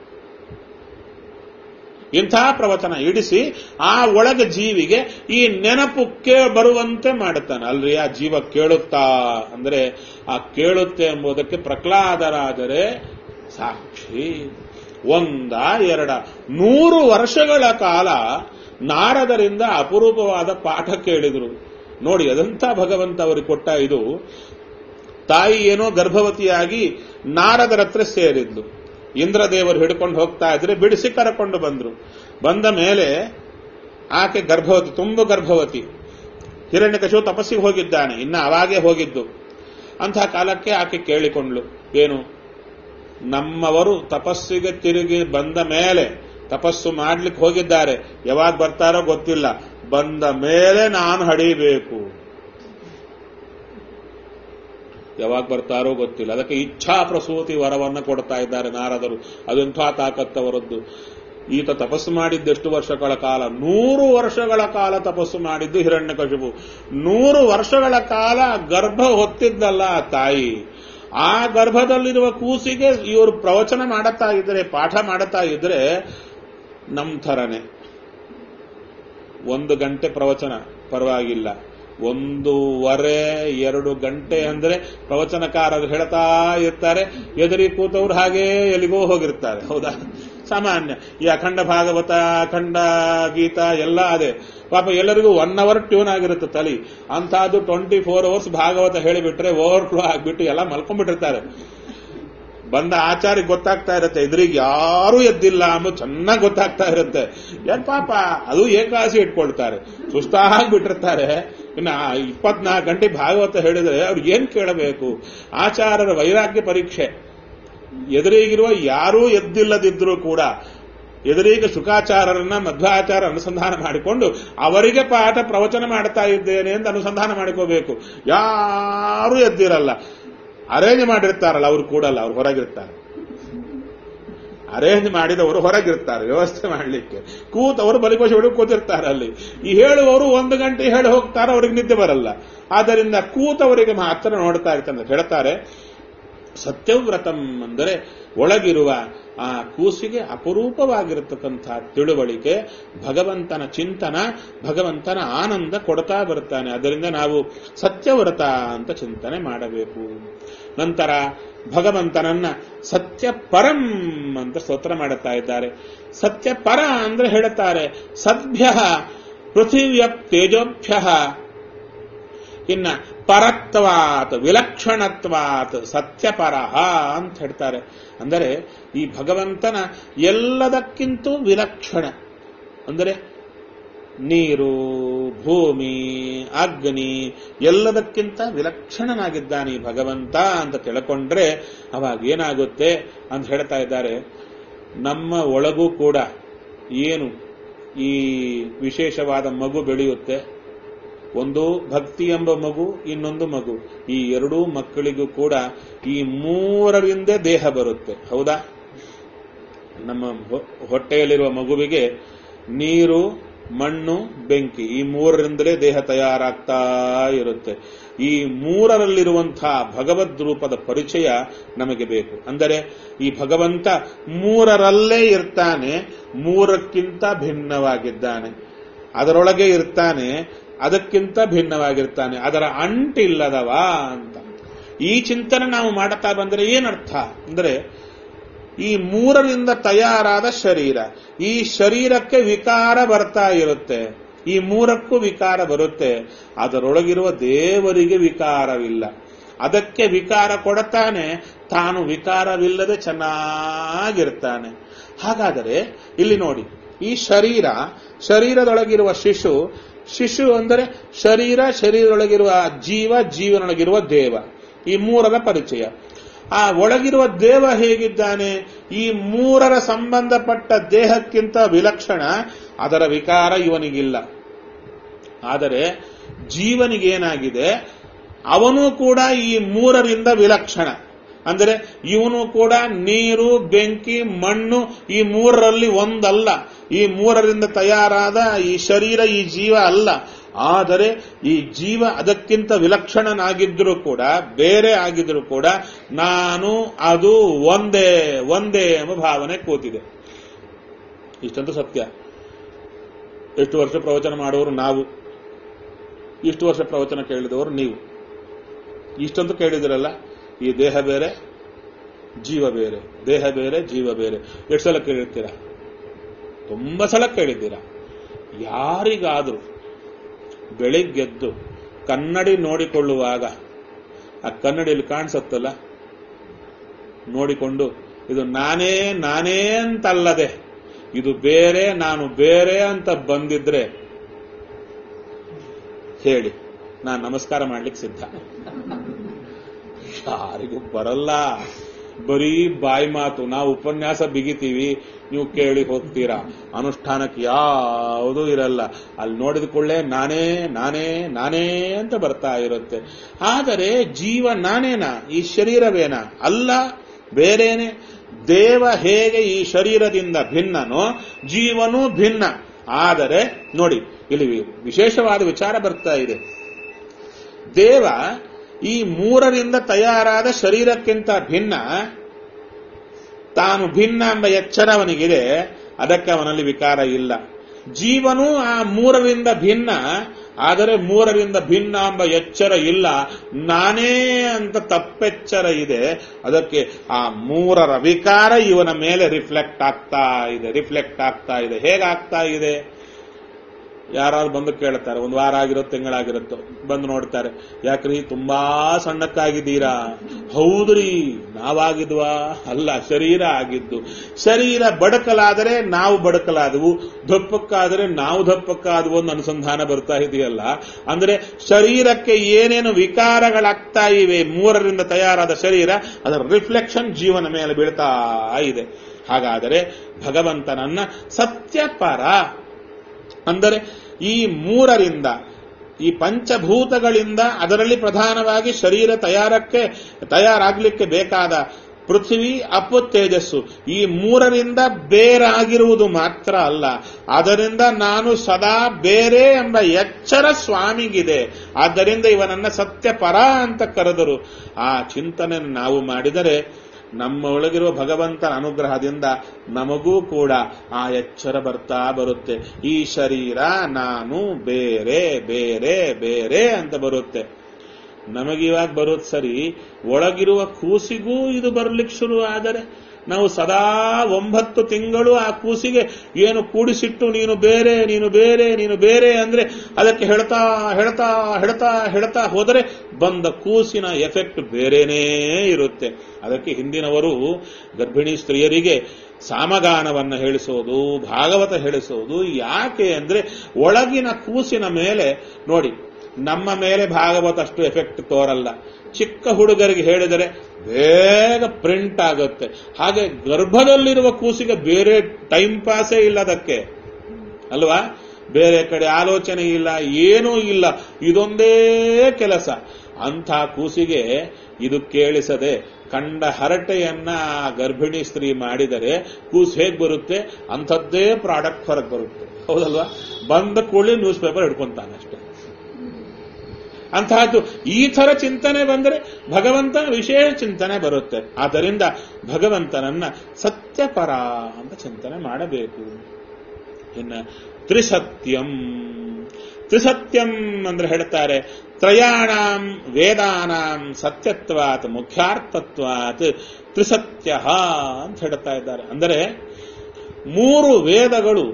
ಇಂಥ ಪ್ರವಚನ ಇಡಿಸಿ ಆ ಒಳಗ ಜೀವಿಗೆ ಈ ನೆನಪು ಕೇ ಬರುವಂತೆ ಮಾಡುತ್ತಾನೆ ಅಲ್ರಿ ಆ ಜೀವ ಕೇಳುತ್ತಾ ಅಂದ್ರೆ ಆ ಕೇಳುತ್ತೆ ಎಂಬುದಕ್ಕೆ ಪ್ರಹ್ಲಾದರಾದರೆ ಸಾಕ್ಷಿ ಒಂದ ಎರಡ ನೂರು ವರ್ಷಗಳ ಕಾಲ ನಾರದರಿಂದ ಅಪರೂಪವಾದ ಪಾಠ ಕೇಳಿದರು ನೋಡಿ ಅದಂತ ಭಗವಂತ ಅವರಿಗೆ ಕೊಟ್ಟ ಇದು ತಾಯಿ ಏನೋ ಗರ್ಭವತಿಯಾಗಿ ನಾರದರ ಹತ್ರ ಸೇರಿದ್ಲು ಇಂದ್ರದೇವರು ಹಿಡ್ಕೊಂಡು ಹೋಗ್ತಾ ಇದ್ರೆ ಬಿಡಿಸಿ ಕರಕೊಂಡು ಬಂದ್ರು ಬಂದ ಮೇಲೆ ಆಕೆ ಗರ್ಭವತಿ ತುಂಬ ಗರ್ಭವತಿ ಹಿರಣ್ಯಕಶು ತಪಸ್ಸಿಗೆ ಹೋಗಿದ್ದಾನೆ ಇನ್ನ ಅವಾಗೇ ಹೋಗಿದ್ದು ಅಂತಹ ಕಾಲಕ್ಕೆ ಆಕೆ ಕೇಳಿಕೊಂಡ್ಲು ಏನು ನಮ್ಮವರು ತಪಸ್ಸಿಗೆ ತಿರುಗಿ ಬಂದ ಮೇಲೆ ತಪಸ್ಸು ಮಾಡ್ಲಿಕ್ಕೆ ಹೋಗಿದ್ದಾರೆ ಯಾವಾಗ ಬರ್ತಾರೋ ಗೊತ್ತಿಲ್ಲ ಬಂದ ಮೇಲೆ ನಾನು ಹಡಿಬೇಕು ಯಾವಾಗ ಬರ್ತಾರೋ ಗೊತ್ತಿಲ್ಲ ಅದಕ್ಕೆ ಇಚ್ಛಾ ಪ್ರಸೂತಿ ವರವನ್ನು ಕೊಡ್ತಾ ಇದ್ದಾರೆ ನಾರದರು ಅದೆಂಥ ತಾಕತ್ತವರದ್ದು ಈತ ತಪಸ್ಸು ಮಾಡಿದ್ದೆಷ್ಟು ವರ್ಷಗಳ ಕಾಲ ನೂರು ವರ್ಷಗಳ ಕಾಲ ತಪಸ್ಸು ಮಾಡಿದ್ದು ಹಿರಣ್ಯಕಶಿಪು ನೂರು ವರ್ಷಗಳ ಕಾಲ ಗರ್ಭ ಹೊತ್ತಿದ್ದಲ್ಲ ಆ ತಾಯಿ ಆ ಗರ್ಭದಲ್ಲಿರುವ ಕೂಸಿಗೆ ಇವರು ಪ್ರವಚನ ಮಾಡುತ್ತಾ ಇದ್ರೆ ಪಾಠ ಮಾಡುತ್ತಾ ಇದ್ರೆ ನಮ್ ಥರನೇ ಒಂದು ಗಂಟೆ ಪ್ರವಚನ ಪರವಾಗಿಲ್ಲ ಒಂದೂವರೆ ಎರಡು ಗಂಟೆ ಅಂದ್ರೆ ಪ್ರವಚನಕಾರರು ಹೇಳ್ತಾ ಇರ್ತಾರೆ ಎದುರಿ ಕೂತವ್ರು ಹಾಗೇ ಎಲ್ಲಿಗೋ ಹೋಗಿರ್ತಾರೆ ಹೌದಾ ಸಾಮಾನ್ಯ ಈ ಅಖಂಡ ಭಾಗವತ ಅಖಂಡ ಗೀತ ಎಲ್ಲ ಅದೇ ಪಾಪ ಎಲ್ಲರಿಗೂ ಒನ್ ಅವರ್ ಟ್ಯೂನ್ ಆಗಿರುತ್ತೆ ತಲೆ ಅಂತಹದ್ದು ಟ್ವೆಂಟಿ ಫೋರ್ ಅವರ್ಸ್ ಭಾಗವತ ಹೇಳಿಬಿಟ್ರೆ ಓವರ್ ಫ್ಲೋ ಆಗಿಬಿಟ್ಟು ಎಲ್ಲ ಮಲ್ಕೊಂಡ್ಬಿಟ್ಟಿರ್ತಾರೆ ಬಂದ ಆಚಾರ್ಯ ಗೊತ್ತಾಗ್ತಾ ಇರುತ್ತೆ ಎದುರಿಗೆ ಯಾರೂ ಎದ್ದಿಲ್ಲ ಅನ್ನೋದು ಚೆನ್ನಾಗಿ ಗೊತ್ತಾಗ್ತಾ ಇರುತ್ತೆ ಯಾಕೆ ಪಾಪ ಅದು ಏಕಾಸಿ ಇಟ್ಕೊಳ್ತಾರೆ ಸುಸ್ತಾಗಿ ಬಿಟ್ಟಿರ್ತಾರೆ ಇನ್ನು ಇಪ್ಪತ್ನಾಲ್ಕು ಗಂಟೆ ಭಾಗವತ ಹೇಳಿದ್ರೆ ಅವ್ರಿಗೆ ಏನ್ ಕೇಳಬೇಕು ಆಚಾರ್ಯರ ವೈರಾಗ್ಯ ಪರೀಕ್ಷೆ ಎದುರಿಗಿರುವ ಯಾರೂ ಎದ್ದಿಲ್ಲದಿದ್ರೂ ಕೂಡ ಎದುರಿಗೆ ಶುಕಾಚಾರ್ಯರನ್ನ ಮಧ್ವಾಚಾರ ಅನುಸಂಧಾನ ಮಾಡಿಕೊಂಡು ಅವರಿಗೆ ಪಾಠ ಪ್ರವಚನ ಮಾಡ್ತಾ ಇದ್ದೇನೆ ಅಂತ ಅನುಸಂಧಾನ ಮಾಡಿಕೋಬೇಕು ಯಾರೂ ಎದ್ದಿರಲ್ಲ ಅರೇಂಜ್ ಮಾಡಿರ್ತಾರಲ್ಲ ಅವ್ರು ಕೂಡಲ್ಲ ಅವ್ರು ಹೊರಗಿರ್ತಾರೆ ಅರೇಂಜ್ ಮಾಡಿದವರು ಹೊರಗಿರ್ತಾರೆ ವ್ಯವಸ್ಥೆ ಮಾಡಲಿಕ್ಕೆ ಕೂತವರು ಬಲಿಕೋಶ ಹೊಡಿ ಕೂತಿರ್ತಾರೆ ಅಲ್ಲಿ ಈ ಹೇಳುವವರು ಒಂದು ಗಂಟೆ ಹೇಳಿ ಹೋಗ್ತಾರೆ ಅವ್ರಿಗೆ ನಿದ್ದೆ ಬರಲ್ಲ ಆದ್ದರಿಂದ ಕೂತವರಿಗೆ ಮಾತ್ರ ನೋಡ್ತಾ ಇರ್ತಾರೆ ಹೇಳ್ತಾರೆ ಸತ್ಯವ್ರತಂ ಅಂದರೆ ಒಳಗಿರುವ ಆ ಕೂಸಿಗೆ ಅಪರೂಪವಾಗಿರತಕ್ಕಂಥ ತಿಳುವಳಿಕೆ ಭಗವಂತನ ಚಿಂತನ ಭಗವಂತನ ಆನಂದ ಕೊಡ್ತಾ ಬರ್ತಾನೆ ಅದರಿಂದ ನಾವು ಸತ್ಯವ್ರತ ಅಂತ ಚಿಂತನೆ ಮಾಡಬೇಕು ನಂತರ ಭಗವಂತನನ್ನ ಸತ್ಯ ಪರಂ ಅಂತ ಸ್ತೋತ್ರ ಮಾಡುತ್ತಾ ಇದ್ದಾರೆ ಸತ್ಯ ಪರ ಅಂದ್ರೆ ಹೇಳುತ್ತಾರೆ ಸದ್ಭ್ಯ ಪೃಥಿವ್ಯ ತೇಜೋಭ್ಯ ಇನ್ನ ಪರತ್ವಾತ್ ವಿಲಕ್ಷಣತ್ವಾತ್ ಸತ್ಯಪರಹ ಅಂತ ಹೇಳ್ತಾರೆ ಅಂದರೆ ಈ ಭಗವಂತನ ಎಲ್ಲದಕ್ಕಿಂತೂ ವಿಲಕ್ಷಣ ಅಂದರೆ ನೀರು ಭೂಮಿ ಅಗ್ನಿ ಎಲ್ಲದಕ್ಕಿಂತ ವಿಲಕ್ಷಣನಾಗಿದ್ದಾನೆ ಈ ಭಗವಂತ ಅಂತ ತಿಳ್ಕೊಂಡ್ರೆ ಅವಾಗ ಏನಾಗುತ್ತೆ ಅಂತ ಹೇಳ್ತಾ ಇದ್ದಾರೆ ನಮ್ಮ ಒಳಗೂ ಕೂಡ ಏನು ಈ ವಿಶೇಷವಾದ ಮಗು ಬೆಳೆಯುತ್ತೆ ಒಂದು ಭಕ್ತಿ ಎಂಬ ಮಗು ಇನ್ನೊಂದು ಮಗು ಈ ಎರಡೂ ಮಕ್ಕಳಿಗೂ ಕೂಡ ಈ ಮೂರರಿಂದ ದೇಹ ಬರುತ್ತೆ ಹೌದಾ ನಮ್ಮ ಹೊಟ್ಟೆಯಲ್ಲಿರುವ ಮಗುವಿಗೆ ನೀರು ಮಣ್ಣು ಬೆಂಕಿ ಈ ಮೂರರಿಂದಲೇ ದೇಹ ತಯಾರಾಗ್ತಾ ಇರುತ್ತೆ ಈ ಮೂರರಲ್ಲಿರುವಂತಹ ಭಗವದ್ ರೂಪದ ಪರಿಚಯ ನಮಗೆ ಬೇಕು ಅಂದರೆ ಈ ಭಗವಂತ ಮೂರರಲ್ಲೇ ಇರ್ತಾನೆ ಮೂರಕ್ಕಿಂತ ಭಿನ್ನವಾಗಿದ್ದಾನೆ ಅದರೊಳಗೆ ಇರ್ತಾನೆ ಅದಕ್ಕಿಂತ ಭಿನ್ನವಾಗಿರ್ತಾನೆ ಅದರ ಅಂಟಿಲ್ಲದವ ಅಂತ ಈ ಚಿಂತನೆ ನಾವು ಮಾಡುತ್ತಾ ಬಂದರೆ ಏನರ್ಥ ಅಂದ್ರೆ ಈ ಮೂರರಿಂದ ತಯಾರಾದ ಶರೀರ ಈ ಶರೀರಕ್ಕೆ ವಿಕಾರ ಬರ್ತಾ ಇರುತ್ತೆ ಈ ಮೂರಕ್ಕೂ ವಿಕಾರ ಬರುತ್ತೆ ಅದರೊಳಗಿರುವ ದೇವರಿಗೆ ವಿಕಾರವಿಲ್ಲ ಅದಕ್ಕೆ ವಿಕಾರ ಕೊಡತಾನೆ ತಾನು ವಿಕಾರವಿಲ್ಲದೆ ಚೆನ್ನಾಗಿರ್ತಾನೆ ಹಾಗಾದರೆ ಇಲ್ಲಿ ನೋಡಿ ಈ ಶರೀರ ಶರೀರದೊಳಗಿರುವ ಶಿಶು ಶಿಶು ಅಂದರೆ ಶರೀರ ಶರೀರದೊಳಗಿರುವ ಜೀವ ಜೀವನೊಳಗಿರುವ ದೇವ ಈ ಮೂರರ ಪರಿಚಯ ಆ ಒಳಗಿರುವ ದೇವ ಹೇಗಿದ್ದಾನೆ ಈ ಮೂರರ ಸಂಬಂಧಪಟ್ಟ ದೇಹಕ್ಕಿಂತ ವಿಲಕ್ಷಣ ಅದರ ವಿಕಾರ ಇವನಿಗಿಲ್ಲ ಆದರೆ ಜೀವನಿಗೇನಾಗಿದೆ ಅವನು ಕೂಡ ಈ ಮೂರರಿಂದ ವಿಲಕ್ಷಣ ಅಂದರೆ ಇವನು ಕೂಡ ನೀರು ಬೆಂಕಿ ಮಣ್ಣು ಈ ಮೂರರಲ್ಲಿ ಒಂದಲ್ಲ ಈ ಮೂರರಿಂದ ತಯಾರಾದ ಈ ಶರೀರ ಈ ಜೀವ ಅಲ್ಲ ಆದರೆ ಈ ಜೀವ ಅದಕ್ಕಿಂತ ವಿಲಕ್ಷಣನಾಗಿದ್ದರೂ ಕೂಡ ಬೇರೆ ಆಗಿದ್ರೂ ಕೂಡ ನಾನು ಅದು ಒಂದೇ ಒಂದೇ ಎಂಬ ಭಾವನೆ ಕೂತಿದೆ ಇಷ್ಟಂತೂ ಸತ್ಯ ಎಷ್ಟು ವರ್ಷ ಪ್ರವಚನ ಮಾಡುವವರು ನಾವು ಇಷ್ಟು ವರ್ಷ ಪ್ರವಚನ ಕೇಳಿದವರು ನೀವು ಇಷ್ಟಂತೂ ಕೇಳಿದಿರಲ್ಲ ಈ ದೇಹ ಬೇರೆ ಜೀವ ಬೇರೆ ದೇಹ ಬೇರೆ ಜೀವ ಬೇರೆ ಎಷ್ಟು ಸಲ ಕೇಳಿರ್ತೀರಾ ತುಂಬ ಸಲ ಕೇಳಿದ್ದೀರಾ ಯಾರಿಗಾದರೂ ಬೆಳಿಗ್ಗೆದ್ದು ಕನ್ನಡಿ ನೋಡಿಕೊಳ್ಳುವಾಗ ಆ ಕನ್ನಡಿಯಲ್ಲಿ ಕಾಣಿಸುತ್ತಲ್ಲ ನೋಡಿಕೊಂಡು ಇದು ನಾನೇ ನಾನೇ ಅಂತಲ್ಲದೆ ಇದು ಬೇರೆ ನಾನು ಬೇರೆ ಅಂತ ಬಂದಿದ್ರೆ ಹೇಳಿ ನಾನು ನಮಸ್ಕಾರ ಮಾಡ್ಲಿಕ್ಕೆ ಸಿದ್ಧ ಯಾರಿಗೂ ಬರಲ್ಲ ಬರೀ ಬಾಯಿ ಮಾತು ನಾವು ಉಪನ್ಯಾಸ ಬಿಗಿತೀವಿ ನೀವು ಕೇಳಿ ಹೋಗ್ತೀರಾ ಅನುಷ್ಠಾನಕ್ಕೆ ಯಾವುದೂ ಇರಲ್ಲ ಅಲ್ಲಿ ನೋಡಿದ ಕೂಡಲೇ ನಾನೇ ನಾನೇ ನಾನೇ ಅಂತ ಬರ್ತಾ ಇರುತ್ತೆ ಆದರೆ ಜೀವ ನಾನೇನಾ ಈ ಶರೀರವೇನಾ ಅಲ್ಲ ಬೇರೇನೆ ದೇವ ಹೇಗೆ ಈ ಶರೀರದಿಂದ ಭಿನ್ನನೋ ಜೀವನೂ ಭಿನ್ನ ಆದರೆ ನೋಡಿ ಇಲ್ಲಿ ವಿಶೇಷವಾದ ವಿಚಾರ ಬರ್ತಾ ಇದೆ ದೇವ ಈ ಮೂರರಿಂದ ತಯಾರಾದ ಶರೀರಕ್ಕಿಂತ ಭಿನ್ನ ತಾನು ಭಿನ್ನ ಎಂಬ ಎಚ್ಚರ ಅವನಿಗಿದೆ ಅದಕ್ಕೆ ಅವನಲ್ಲಿ ವಿಕಾರ ಇಲ್ಲ ಜೀವನೂ ಆ ಮೂರರಿಂದ ಭಿನ್ನ ಆದರೆ ಮೂರರಿಂದ ಭಿನ್ನ ಎಂಬ ಎಚ್ಚರ ಇಲ್ಲ ನಾನೇ ಅಂತ ತಪ್ಪೆಚ್ಚರ ಇದೆ ಅದಕ್ಕೆ ಆ ಮೂರರ ವಿಕಾರ ಇವನ ಮೇಲೆ ರಿಫ್ಲೆಕ್ಟ್ ಆಗ್ತಾ ಇದೆ ರಿಫ್ಲೆಕ್ಟ್ ಆಗ್ತಾ ಇದೆ ಹೇಗಾಗ್ತಾ ಇದೆ ಯಾರಾದ್ರು ಬಂದು ಕೇಳ್ತಾರೆ ಒಂದು ವಾರ ಆಗಿರುತ್ತೋ ತಿಂಗಳಾಗಿರುತ್ತೋ ಬಂದು ನೋಡ್ತಾರೆ ಯಾಕ್ರಿ ತುಂಬಾ ಸಣ್ಣಕ್ಕಾಗಿದ್ದೀರಾ ಹೌದ್ರಿ ನಾವಾಗಿದ್ವಾ ಅಲ್ಲ ಶರೀರ ಆಗಿದ್ದು ಶರೀರ ಬಡಕಲಾದರೆ ನಾವು ಬಡಕಲಾದವು ದಪ್ಪಕ್ಕಾದರೆ ನಾವು ದಪ್ಪಕ್ಕಾದವು ಒಂದು ಅನುಸಂಧಾನ ಬರ್ತಾ ಇದೆಯಲ್ಲ ಅಂದ್ರೆ ಶರೀರಕ್ಕೆ ಏನೇನು ವಿಕಾರಗಳಾಗ್ತಾ ಇವೆ ಮೂರರಿಂದ ತಯಾರಾದ ಶರೀರ ಅದರ ರಿಫ್ಲೆಕ್ಷನ್ ಜೀವನ ಮೇಲೆ ಬೀಳ್ತಾ ಇದೆ ಹಾಗಾದರೆ ಭಗವಂತನನ್ನ ಸತ್ಯಪರ ಅಂದರೆ ಈ ಮೂರರಿಂದ ಈ ಪಂಚಭೂತಗಳಿಂದ ಅದರಲ್ಲಿ ಪ್ರಧಾನವಾಗಿ ಶರೀರ ತಯಾರಕ್ಕೆ ತಯಾರಾಗಲಿಕ್ಕೆ ಬೇಕಾದ ಪೃಥ್ವಿ ಅಪ್ಪು ತೇಜಸ್ಸು ಈ ಮೂರರಿಂದ ಬೇರಾಗಿರುವುದು ಮಾತ್ರ ಅಲ್ಲ ಅದರಿಂದ ನಾನು ಸದಾ ಬೇರೆ ಎಂಬ ಎಚ್ಚರ ಸ್ವಾಮಿಗಿದೆ ಆದ್ದರಿಂದ ಇವನನ್ನ ಸತ್ಯಪರ ಅಂತ ಕರೆದರು ಆ ಚಿಂತನೆ ನಾವು ಮಾಡಿದರೆ ನಮ್ಮ ಒಳಗಿರುವ ಭಗವಂತನ ಅನುಗ್ರಹದಿಂದ ನಮಗೂ ಕೂಡ ಆ ಎಚ್ಚರ ಬರ್ತಾ ಬರುತ್ತೆ ಈ ಶರೀರ ನಾನು ಬೇರೆ ಬೇರೆ ಬೇರೆ ಅಂತ ಬರುತ್ತೆ ನಮಗಿವಾಗ ಬರೋದು ಸರಿ ಒಳಗಿರುವ ಕೂಸಿಗೂ ಇದು ಬರ್ಲಿಕ್ಕೆ ಶುರು ಆದರೆ ನಾವು ಸದಾ ಒಂಬತ್ತು ತಿಂಗಳು ಆ ಕೂಸಿಗೆ ಏನು ಕೂಡಿಸಿಟ್ಟು ನೀನು ಬೇರೆ ನೀನು ಬೇರೆ ನೀನು ಬೇರೆ ಅಂದ್ರೆ ಅದಕ್ಕೆ ಹೇಳ್ತಾ ಹೇಳ್ತಾ ಹೇಳ್ತಾ ಹೇಳ್ತಾ ಹೋದರೆ ಬಂದ ಕೂಸಿನ ಎಫೆಕ್ಟ್ ಬೇರೆನೇ ಇರುತ್ತೆ ಅದಕ್ಕೆ ಹಿಂದಿನವರು ಗರ್ಭಿಣಿ ಸ್ತ್ರೀಯರಿಗೆ ಸಾಮಗಾನವನ್ನು ಹೇಳಿಸೋದು ಭಾಗವತ ಹೇಳಿಸೋದು ಯಾಕೆ ಅಂದ್ರೆ ಒಳಗಿನ ಕೂಸಿನ ಮೇಲೆ ನೋಡಿ ನಮ್ಮ ಮೇಲೆ ಭಾಗವತ ಅಷ್ಟು ಎಫೆಕ್ಟ್ ತೋರಲ್ಲ ಚಿಕ್ಕ ಹುಡುಗರಿಗೆ ಹೇಳಿದರೆ ಬೇಗ ಪ್ರಿಂಟ್ ಆಗುತ್ತೆ ಹಾಗೆ ಗರ್ಭದಲ್ಲಿರುವ ಕೂಸಿಗೆ ಬೇರೆ ಟೈಮ್ ಪಾಸೇ ಇಲ್ಲ ಅದಕ್ಕೆ ಅಲ್ವಾ ಬೇರೆ ಕಡೆ ಆಲೋಚನೆ ಇಲ್ಲ ಏನೂ ಇಲ್ಲ ಇದೊಂದೇ ಕೆಲಸ ಅಂಥ ಕೂಸಿಗೆ ಇದು ಕೇಳಿಸದೆ ಕಂಡ ಹರಟೆಯನ್ನ ಆ ಗರ್ಭಿಣಿ ಸ್ತ್ರೀ ಮಾಡಿದರೆ ಕೂಸು ಹೇಗೆ ಬರುತ್ತೆ ಅಂಥದ್ದೇ ಪ್ರಾಡಕ್ಟ್ ಹೊರಗೆ ಬರುತ್ತೆ ಹೌದಲ್ವಾ ಬಂದ ಕೂಡಲೇ ನ್ಯೂಸ್ ಪೇಪರ್ ಹಿಡ್ಕೊಂತಾನೆ ಅಷ್ಟೇ ಅಂತಹದ್ದು ಈ ಥರ ಚಿಂತನೆ ಬಂದರೆ ಭಗವಂತನ ವಿಶೇಷ ಚಿಂತನೆ ಬರುತ್ತೆ ಆದ್ದರಿಂದ ಭಗವಂತನನ್ನ ಸತ್ಯಪರ ಅಂತ ಚಿಂತನೆ ಮಾಡಬೇಕು ಇನ್ನ ತ್ರಿಸತ್ಯಂ ತ್ರಿಸತ್ಯಂ ಅಂದ್ರೆ ಹೇಳ್ತಾರೆ ತ್ರಯಾಣಾಂ ವೇದಾನಾಂ ಸತ್ಯತ್ವಾತ್ ಮುಖ್ಯಾರ್ಥತ್ವಾತ್ ತ್ರಿಸತ್ಯ ಅಂತ ಹೇಳ್ತಾ ಇದ್ದಾರೆ ಅಂದರೆ ಮೂರು ವೇದಗಳು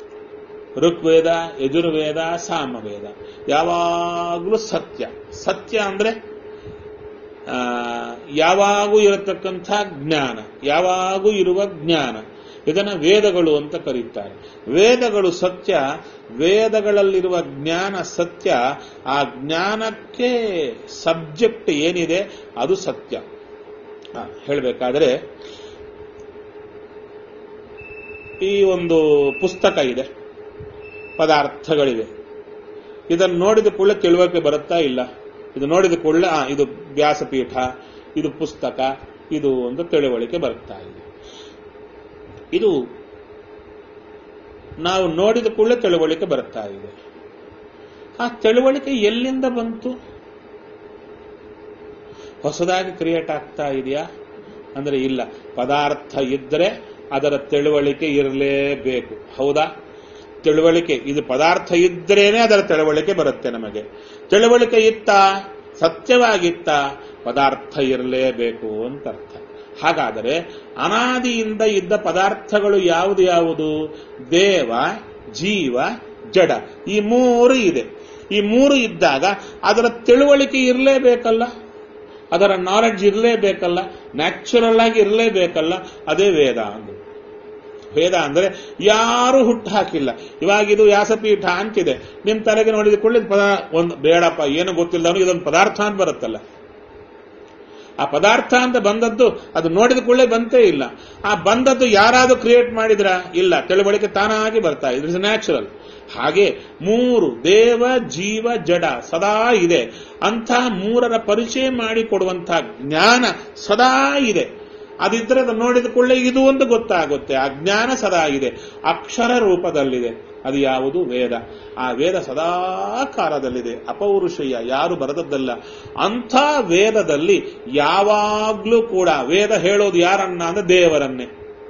ಋಗ್ವೇದ ಯಜುರ್ವೇದ ಸಾಮವೇದ ಯಾವಾಗಲೂ ಸತ್ಯ ಸತ್ಯ ಅಂದ್ರೆ ಆ, ಯಾವಾಗೂ ಇರತಕ್ಕಂಥ ಜ್ಞಾನ ಯಾವಾಗೂ ಇರುವ ಜ್ಞಾನ ಇದನ್ನ ವೇದಗಳು ಅಂತ ಕರೀತಾರೆ ವೇದಗಳು ಸತ್ಯ ವೇದಗಳಲ್ಲಿರುವ ಜ್ಞಾನ ಸತ್ಯ ಆ ಜ್ಞಾನಕ್ಕೆ ಸಬ್ಜೆಕ್ಟ್ ಏನಿದೆ ಅದು ಸತ್ಯ ಆ, ಹೇಳಬೇಕಾದ್ರೆ ಈ ಒಂದು ಪುಸ್ತಕ ಇದೆ ಪದಾರ್ಥಗಳಿವೆ ಇದನ್ನು ನೋಡಿದ ಕೂಡಲೇ ತಿಳುವಳಿಕೆ ಬರುತ್ತಾ ಇಲ್ಲ ಇದು ನೋಡಿದ ಕೂಡಲೇ ಆ ಇದು ವ್ಯಾಸಪೀಠ ಇದು ಪುಸ್ತಕ ಇದು ಒಂದು ತಿಳುವಳಿಕೆ ಬರುತ್ತಾ ಇದೆ ಇದು ನಾವು ನೋಡಿದ ಕೂಡಲೇ ತಿಳುವಳಿಕೆ ಬರುತ್ತಾ ಇದೆ ಆ ತಿಳುವಳಿಕೆ ಎಲ್ಲಿಂದ ಬಂತು ಹೊಸದಾಗಿ ಕ್ರಿಯೇಟ್ ಆಗ್ತಾ ಇದೆಯಾ ಅಂದ್ರೆ ಇಲ್ಲ ಪದಾರ್ಥ ಇದ್ದರೆ ಅದರ ತಿಳುವಳಿಕೆ ಇರಲೇಬೇಕು ಹೌದಾ ತಿಳುವಳಿಕೆ ಇದು ಪದಾರ್ಥ ಇದ್ರೇನೆ ಅದರ ತಿಳುವಳಿಕೆ ಬರುತ್ತೆ ನಮಗೆ ತಿಳುವಳಿಕೆ ಇತ್ತ ಸತ್ಯವಾಗಿತ್ತ ಪದಾರ್ಥ ಇರಲೇಬೇಕು ಅಂತ ಅರ್ಥ ಹಾಗಾದರೆ ಅನಾದಿಯಿಂದ ಇದ್ದ ಪದಾರ್ಥಗಳು ಯಾವುದು ಯಾವುದು ದೇವ ಜೀವ ಜಡ ಈ ಮೂರು ಇದೆ ಈ ಮೂರು ಇದ್ದಾಗ ಅದರ ತಿಳುವಳಿಕೆ ಇರಲೇಬೇಕಲ್ಲ ಅದರ ನಾಲೆಡ್ಜ್ ಇರಲೇಬೇಕಲ್ಲ ನ್ಯಾಚುರಲ್ ಆಗಿ ಇರಲೇಬೇಕಲ್ಲ ಅದೇ ವೇದ ಅಂದ್ರು ವೇದ ಅಂದ್ರೆ ಯಾರು ಹುಟ್ಟು ಹಾಕಿಲ್ಲ ಇವಾಗ ಇದು ವ್ಯಾಸಪೀಠ ಅಂತಿದೆ ನಿಮ್ ತಲೆಗೆ ನೋಡಿದ ಕೂಡಲೇ ಪದ ಒಂದು ಬೇಡಪ್ಪ ಏನು ಗೊತ್ತಿಲ್ಲದವನು ಇದೊಂದು ಪದಾರ್ಥ ಅಂತ ಬರುತ್ತಲ್ಲ ಆ ಪದಾರ್ಥ ಅಂತ ಬಂದದ್ದು ಅದು ನೋಡಿದ ಕೂಡಲೇ ಬಂತೇ ಇಲ್ಲ ಆ ಬಂದದ್ದು ಯಾರಾದ್ರೂ ಕ್ರಿಯೇಟ್ ಮಾಡಿದ್ರ ಇಲ್ಲ ತಿಳುವಳಿಕೆ ತಾನಾಗಿ ಬರ್ತಾ ಇಟ್ ಇಸ್ ನ್ಯಾಚುರಲ್ ಹಾಗೆ ಮೂರು ದೇವ ಜೀವ ಜಡ ಸದಾ ಇದೆ ಅಂಥ ಮೂರರ ಪರಿಚಯ ಮಾಡಿಕೊಡುವಂತಹ ಜ್ಞಾನ ಸದಾ ಇದೆ ಅದಿದ್ರೆ ಅದು ನೋಡಿದ ಕೂಡಲೇ ಇದು ಒಂದು ಗೊತ್ತಾಗುತ್ತೆ ಅಜ್ಞಾನ ಸದಾ ಇದೆ ಅಕ್ಷರ ರೂಪದಲ್ಲಿದೆ ಅದು ಯಾವುದು ವೇದ ಆ ವೇದ ಸದಾ ಕಾಲದಲ್ಲಿದೆ ಅಪೌರುಷಯ್ಯ ಯಾರು ಬರೆದದ್ದಲ್ಲ ಅಂಥ ವೇದದಲ್ಲಿ ಯಾವಾಗ್ಲೂ ಕೂಡ ವೇದ ಹೇಳೋದು ಯಾರನ್ನ ಅಂದ್ರೆ ದೇವರನ್ನೇ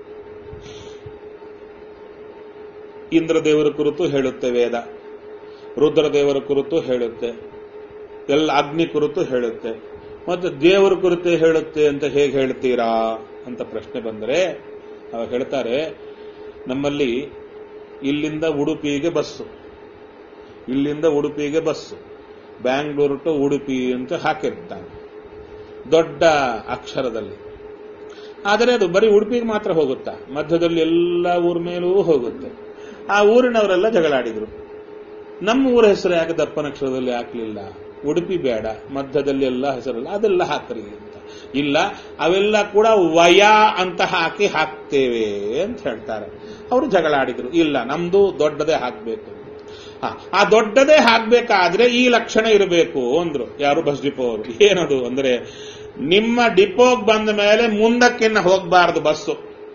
ಇಂದ್ರದೇವರ ಕುರಿತು ಹೇಳುತ್ತೆ ವೇದ ರುದ್ರದೇವರ ಕುರಿತು ಹೇಳುತ್ತೆ ಎಲ್ಲ ಅಗ್ನಿ ಕುರಿತು ಹೇಳುತ್ತೆ ಮತ್ತೆ ದೇವರ ಕುರಿತು ಹೇಳುತ್ತೆ ಅಂತ ಹೇಗೆ ಹೇಳ್ತೀರಾ ಅಂತ ಪ್ರಶ್ನೆ ಬಂದರೆ ಅವಾಗ ಹೇಳ್ತಾರೆ ನಮ್ಮಲ್ಲಿ ಇಲ್ಲಿಂದ ಉಡುಪಿಗೆ ಬಸ್ಸು ಇಲ್ಲಿಂದ ಉಡುಪಿಗೆ ಬಸ್ಸು ಬ್ಯಾಂಗ್ಳೂರು ಟು ಉಡುಪಿ ಅಂತ ಹಾಕಿರ್ತಾನೆ ದೊಡ್ಡ ಅಕ್ಷರದಲ್ಲಿ ಆದರೆ ಅದು ಬರೀ ಉಡುಪಿಗೆ ಮಾತ್ರ ಹೋಗುತ್ತಾ ಮಧ್ಯದಲ್ಲಿ ಎಲ್ಲ ಊರ ಮೇಲೂ ಹೋಗುತ್ತೆ ಆ ಊರಿನವರೆಲ್ಲ ಜಗಳಾಡಿದ್ರು ನಮ್ಮ ಊರ ಹೆಸರು ಯಾಕೆ ದಪ್ಪನಕ್ಷರದಲ್ಲಿ ಹಾಕ್ಲಿಲ್ಲ ಉಡುಪಿ ಬೇಡ ಮಧ್ಯದಲ್ಲಿ ಎಲ್ಲ ಹೆಸರಲ್ಲ ಅದೆಲ್ಲ ಹಾಕ್ರಿ ಅಂತ ಇಲ್ಲ ಅವೆಲ್ಲ ಕೂಡ ವಯ ಅಂತ ಹಾಕಿ ಹಾಕ್ತೇವೆ ಅಂತ ಹೇಳ್ತಾರೆ ಅವರು ಜಗಳಾಡಿದ್ರು ಇಲ್ಲ ನಮ್ದು ದೊಡ್ಡದೇ ಹಾಕ್ಬೇಕು ಹ, ಆ ದೊಡ್ಡದೇ ಹಾಕ್ಬೇಕಾದ್ರೆ ಈ ಲಕ್ಷಣ ಇರಬೇಕು ಅಂದ್ರು ಯಾರು ಬಸ್ ಡಿಪೋ ಅವರು ಏನದು ಅಂದ್ರೆ ನಿಮ್ಮ ಡಿಪೋಗ್ ಬಂದ ಮೇಲೆ ಮುಂದಕ್ಕಿನ್ನ ಹೋಗಬಾರದು ಬಸ್ಸು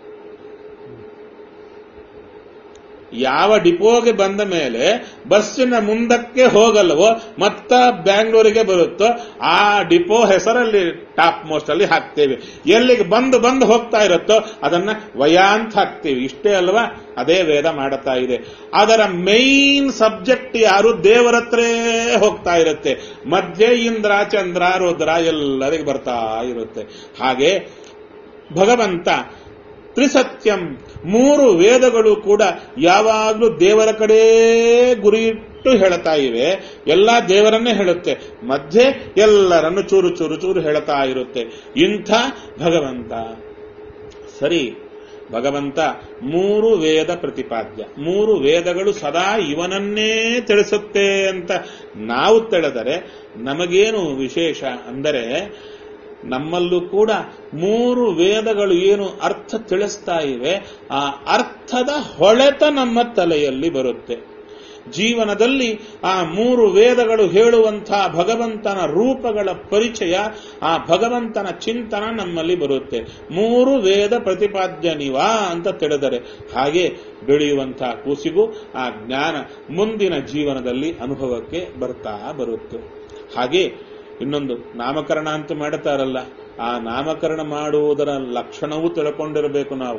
ಯಾವ ಡಿಪೋಗೆ ಬಂದ ಮೇಲೆ ಬಸ್ಸಿನ ಮುಂದಕ್ಕೆ ಹೋಗಲ್ವೋ ಮತ್ತ ಬ್ಯಾಂಗ್ಳೂರಿಗೆ ಬರುತ್ತೋ ಆ ಡಿಪೋ ಹೆಸರಲ್ಲಿ ಟಾಪ್ ಮೋಸ್ಟ್ ಅಲ್ಲಿ ಹಾಕ್ತೇವೆ ಎಲ್ಲಿಗೆ ಬಂದು ಬಂದು ಹೋಗ್ತಾ ಇರುತ್ತೋ ಅದನ್ನ ವಯಾಂತ ಹಾಕ್ತೇವೆ ಇಷ್ಟೇ ಅಲ್ವಾ ಅದೇ ವೇದ ಮಾಡುತ್ತಾ ಇದೆ ಅದರ ಮೈನ್ ಸಬ್ಜೆಕ್ಟ್ ಯಾರು ದೇವರತ್ರೇ ಹೋಗ್ತಾ ಇರುತ್ತೆ ಮಧ್ಯೆ ಇಂದ್ರ ಚಂದ್ರ ರುದ್ರ ಎಲ್ಲರಿಗೆ ಬರ್ತಾ ಇರುತ್ತೆ ಹಾಗೆ ಭಗವಂತ ತ್ರಿಸತ್ಯಂ ಮೂರು ವೇದಗಳು ಕೂಡ ಯಾವಾಗಲೂ ದೇವರ ಕಡೆ ಗುರಿಯಿಟ್ಟು ಹೇಳ್ತಾ ಇವೆ ಎಲ್ಲ ದೇವರನ್ನೇ ಹೇಳುತ್ತೆ ಮಧ್ಯೆ ಎಲ್ಲರನ್ನು ಚೂರು ಚೂರು ಚೂರು ಹೇಳ್ತಾ ಇರುತ್ತೆ ಇಂಥ ಭಗವಂತ ಸರಿ ಭಗವಂತ ಮೂರು ವೇದ ಪ್ರತಿಪಾದ್ಯ ಮೂರು ವೇದಗಳು ಸದಾ ಇವನನ್ನೇ ತಿಳಿಸುತ್ತೆ ಅಂತ ನಾವು ತಿಳಿದರೆ ನಮಗೇನು ವಿಶೇಷ ಅಂದರೆ ನಮ್ಮಲ್ಲೂ ಕೂಡ ಮೂರು ವೇದಗಳು ಏನು ಅರ್ಥ ತಿಳಿಸ್ತಾ ಇವೆ ಆ ಅರ್ಥದ ಹೊಳೆತ ನಮ್ಮ ತಲೆಯಲ್ಲಿ ಬರುತ್ತೆ ಜೀವನದಲ್ಲಿ ಆ ಮೂರು ವೇದಗಳು ಹೇಳುವಂತಹ ಭಗವಂತನ ರೂಪಗಳ ಪರಿಚಯ ಆ ಭಗವಂತನ ಚಿಂತನ ನಮ್ಮಲ್ಲಿ ಬರುತ್ತೆ ಮೂರು ವೇದ ಪ್ರತಿಪಾದ್ಯ ನೀವಾ ಅಂತ ತಿಳಿದರೆ ಹಾಗೆ ಬೆಳೆಯುವಂತಹ ಕೂಸಿಗೂ ಆ ಜ್ಞಾನ ಮುಂದಿನ ಜೀವನದಲ್ಲಿ ಅನುಭವಕ್ಕೆ ಬರ್ತಾ ಬರುತ್ತೆ ಹಾಗೆ ಇನ್ನೊಂದು ನಾಮಕರಣ ಅಂತ ಮಾಡುತ್ತಾರಲ್ಲ ಆ ನಾಮಕರಣ ಮಾಡುವುದರ ಲಕ್ಷಣವೂ ತಿಳ್ಕೊಂಡಿರಬೇಕು ನಾವು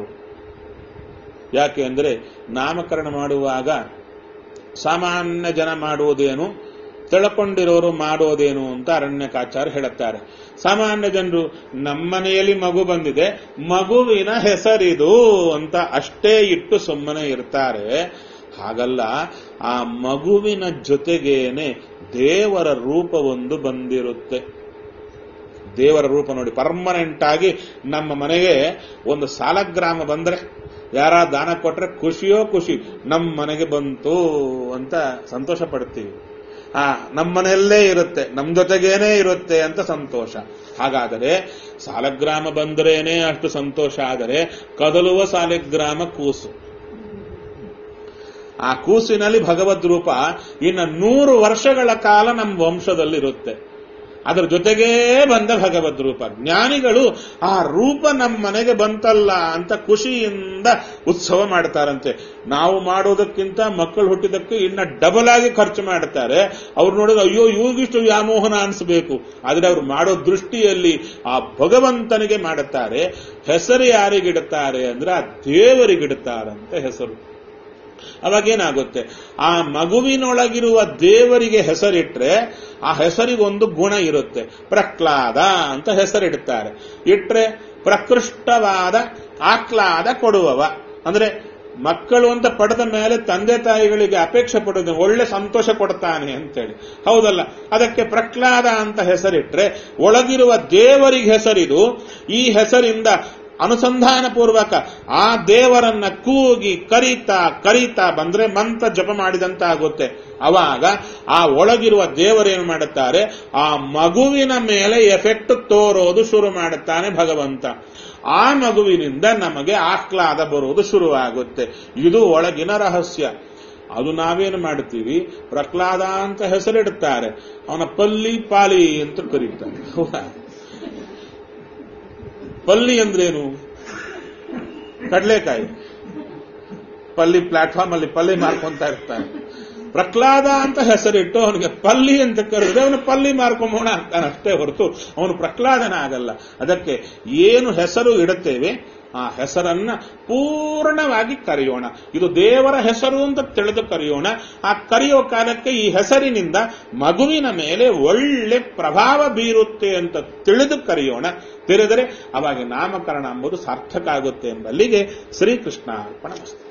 ಯಾಕೆ ಅಂದ್ರೆ ನಾಮಕರಣ ಮಾಡುವಾಗ ಸಾಮಾನ್ಯ ಜನ ಮಾಡುವುದೇನು ತಿಳ್ಕೊಂಡಿರೋರು ಮಾಡೋದೇನು ಅಂತ ಅರಣ್ಯಕಾಚಾರ್ಯ ಹೇಳುತ್ತಾರೆ ಸಾಮಾನ್ಯ ಜನರು ನಮ್ಮನೆಯಲ್ಲಿ ಮಗು ಬಂದಿದೆ ಮಗುವಿನ ಹೆಸರಿದು ಅಂತ ಅಷ್ಟೇ ಇಟ್ಟು ಸುಮ್ಮನೆ ಇರ್ತಾರೆ ಹಾಗಲ್ಲ ಆ ಮಗುವಿನ ಜೊತೆಗೇನೆ ದೇವರ ರೂಪವೊಂದು ಬಂದಿರುತ್ತೆ ದೇವರ ರೂಪ ನೋಡಿ ಪರ್ಮನೆಂಟ್ ಆಗಿ ನಮ್ಮ ಮನೆಗೆ ಒಂದು ಸಾಲಗ್ರಾಮ ಬಂದ್ರೆ ಯಾರ ದಾನ ಕೊಟ್ರೆ ಖುಷಿಯೋ ಖುಷಿ ನಮ್ಮ ಮನೆಗೆ ಬಂತು ಅಂತ ಸಂತೋಷ ಪಡ್ತೀವಿ ಆ ನಮ್ಮ ಮನೆಯಲ್ಲೇ ಇರುತ್ತೆ ನಮ್ಮ ಜೊತೆಗೇನೆ ಇರುತ್ತೆ ಅಂತ ಸಂತೋಷ ಹಾಗಾದರೆ ಸಾಲಗ್ರಾಮ ಬಂದ್ರೇನೆ ಅಷ್ಟು ಸಂತೋಷ ಆದರೆ ಕದಲುವ ಸಾಲಗ್ರಾಮ ಕೂಸು ಆ ಕೂಸಿನಲ್ಲಿ ಭಗವದ್ ರೂಪ ಇನ್ನು ನೂರು ವರ್ಷಗಳ ಕಾಲ ನಮ್ಮ ವಂಶದಲ್ಲಿರುತ್ತೆ ಅದರ ಜೊತೆಗೇ ಬಂದ ಭಗವದ್ ರೂಪ ಜ್ಞಾನಿಗಳು ಆ ರೂಪ ನಮ್ಮ ಮನೆಗೆ ಬಂತಲ್ಲ ಅಂತ ಖುಷಿಯಿಂದ ಉತ್ಸವ ಮಾಡ್ತಾರಂತೆ ನಾವು ಮಾಡೋದಕ್ಕಿಂತ ಮಕ್ಕಳು ಹುಟ್ಟಿದಕ್ಕೆ ಇನ್ನ ಡಬಲ್ ಆಗಿ ಖರ್ಚು ಮಾಡ್ತಾರೆ ಅವ್ರು ನೋಡಿದ್ರೆ ಅಯ್ಯೋ ಇವಾಗಿಷ್ಟು ವ್ಯಾಮೋಹನ ಅನಿಸ್ಬೇಕು ಆದ್ರೆ ಅವ್ರು ಮಾಡೋ ದೃಷ್ಟಿಯಲ್ಲಿ ಆ ಭಗವಂತನಿಗೆ ಮಾಡುತ್ತಾರೆ ಹೆಸರು ಯಾರಿಗಿಡುತ್ತಾರೆ ಅಂದ್ರೆ ಆ ದೇವರಿಗಿಡುತ್ತಾರಂತೆ ಹೆಸರು ಅವಾಗೇನಾಗುತ್ತೆ ಆ ಮಗುವಿನೊಳಗಿರುವ ದೇವರಿಗೆ ಹೆಸರಿಟ್ರೆ ಆ ಹೆಸರಿಗೊಂದು ಗುಣ ಇರುತ್ತೆ ಪ್ರಹ್ಲಾದ ಅಂತ ಹೆಸರಿಡುತ್ತಾರೆ ಇಟ್ರೆ ಪ್ರಕೃಷ್ಟವಾದ ಆಹ್ಲಾದ ಕೊಡುವವ ಅಂದ್ರೆ ಮಕ್ಕಳು ಅಂತ ಪಡೆದ ಮೇಲೆ ತಂದೆ ತಾಯಿಗಳಿಗೆ ಅಪೇಕ್ಷೆ ಪಡೋದು ಒಳ್ಳೆ ಸಂತೋಷ ಕೊಡ್ತಾನೆ ಅಂತೇಳಿ ಹೌದಲ್ಲ ಅದಕ್ಕೆ ಪ್ರಹ್ಲಾದ ಅಂತ ಹೆಸರಿಟ್ರೆ ಒಳಗಿರುವ ದೇವರಿಗೆ ಹೆಸರಿದು ಈ ಹೆಸರಿಂದ ಅನುಸಂಧಾನ ಪೂರ್ವಕ ಆ ದೇವರನ್ನ ಕೂಗಿ ಕರೀತಾ ಕರೀತಾ ಬಂದ್ರೆ ಮಂತ್ರ ಜಪ ಮಾಡಿದಂತ ಆಗುತ್ತೆ ಅವಾಗ ಆ ಒಳಗಿರುವ ದೇವರೇನು ಮಾಡುತ್ತಾರೆ ಆ ಮಗುವಿನ ಮೇಲೆ ಎಫೆಕ್ಟ್ ತೋರೋದು ಶುರು ಮಾಡುತ್ತಾನೆ ಭಗವಂತ ಆ ಮಗುವಿನಿಂದ ನಮಗೆ ಆಹ್ಲಾದ ಬರುವುದು ಶುರುವಾಗುತ್ತೆ ಇದು ಒಳಗಿನ ರಹಸ್ಯ ಅದು ನಾವೇನು ಮಾಡ್ತೀವಿ ಪ್ರಹ್ಲಾದ ಅಂತ ಹೆಸರಿಡುತ್ತಾರೆ ಅವನ ಪಲ್ಲಿ ಪಾಲಿ ಅಂತ ಕರೀತಾರೆ ಹೌದಾ ಪಲ್ಲಿ ಅಂದ್ರೇನು ಕಡಲೆಕಾಯಿ ಪಲ್ಲಿ ಪ್ಲಾಟ್ಫಾರ್ಮ್ ಅಲ್ಲಿ ಪಲ್ಲಿ ಮಾರ್ಕೊಂತ ಇರ್ತಾನೆ ಪ್ರಹ್ಲಾದ ಅಂತ ಹೆಸರಿಟ್ಟು ಅವನಿಗೆ ಪಲ್ಲಿ ಅಂತ ಕರೆದ್ರೆ ಅವನು ಪಲ್ಲಿ ಮಾರ್ಕೊಂಬೋಣ ಅಂತಾನೆ ಅಷ್ಟೇ ಹೊರತು ಅವನು ಪ್ರಹ್ಲಾದನ ಆಗಲ್ಲ ಅದಕ್ಕೆ ಏನು ಹೆಸರು ಇಡುತ್ತೇವೆ ಆ ಹೆಸರನ್ನ ಪೂರ್ಣವಾಗಿ ಕರೆಯೋಣ ಇದು ದೇವರ ಹೆಸರು ಅಂತ ತಿಳಿದು ಕರೆಯೋಣ ಆ ಕರೆಯೋ ಕಾಲಕ್ಕೆ ಈ ಹೆಸರಿನಿಂದ ಮಗುವಿನ ಮೇಲೆ ಒಳ್ಳೆ ಪ್ರಭಾವ ಬೀರುತ್ತೆ ಅಂತ ತಿಳಿದು ಕರೆಯೋಣ ತಿಳಿದರೆ ಅವಾಗ ನಾಮಕರಣ ಎಂಬುದು ಸಾರ್ಥಕ ಆಗುತ್ತೆ ಎಂಬಲ್ಲಿಗೆ ಶ್ರೀಕೃಷ್ಣ ಅರ್ಪಣ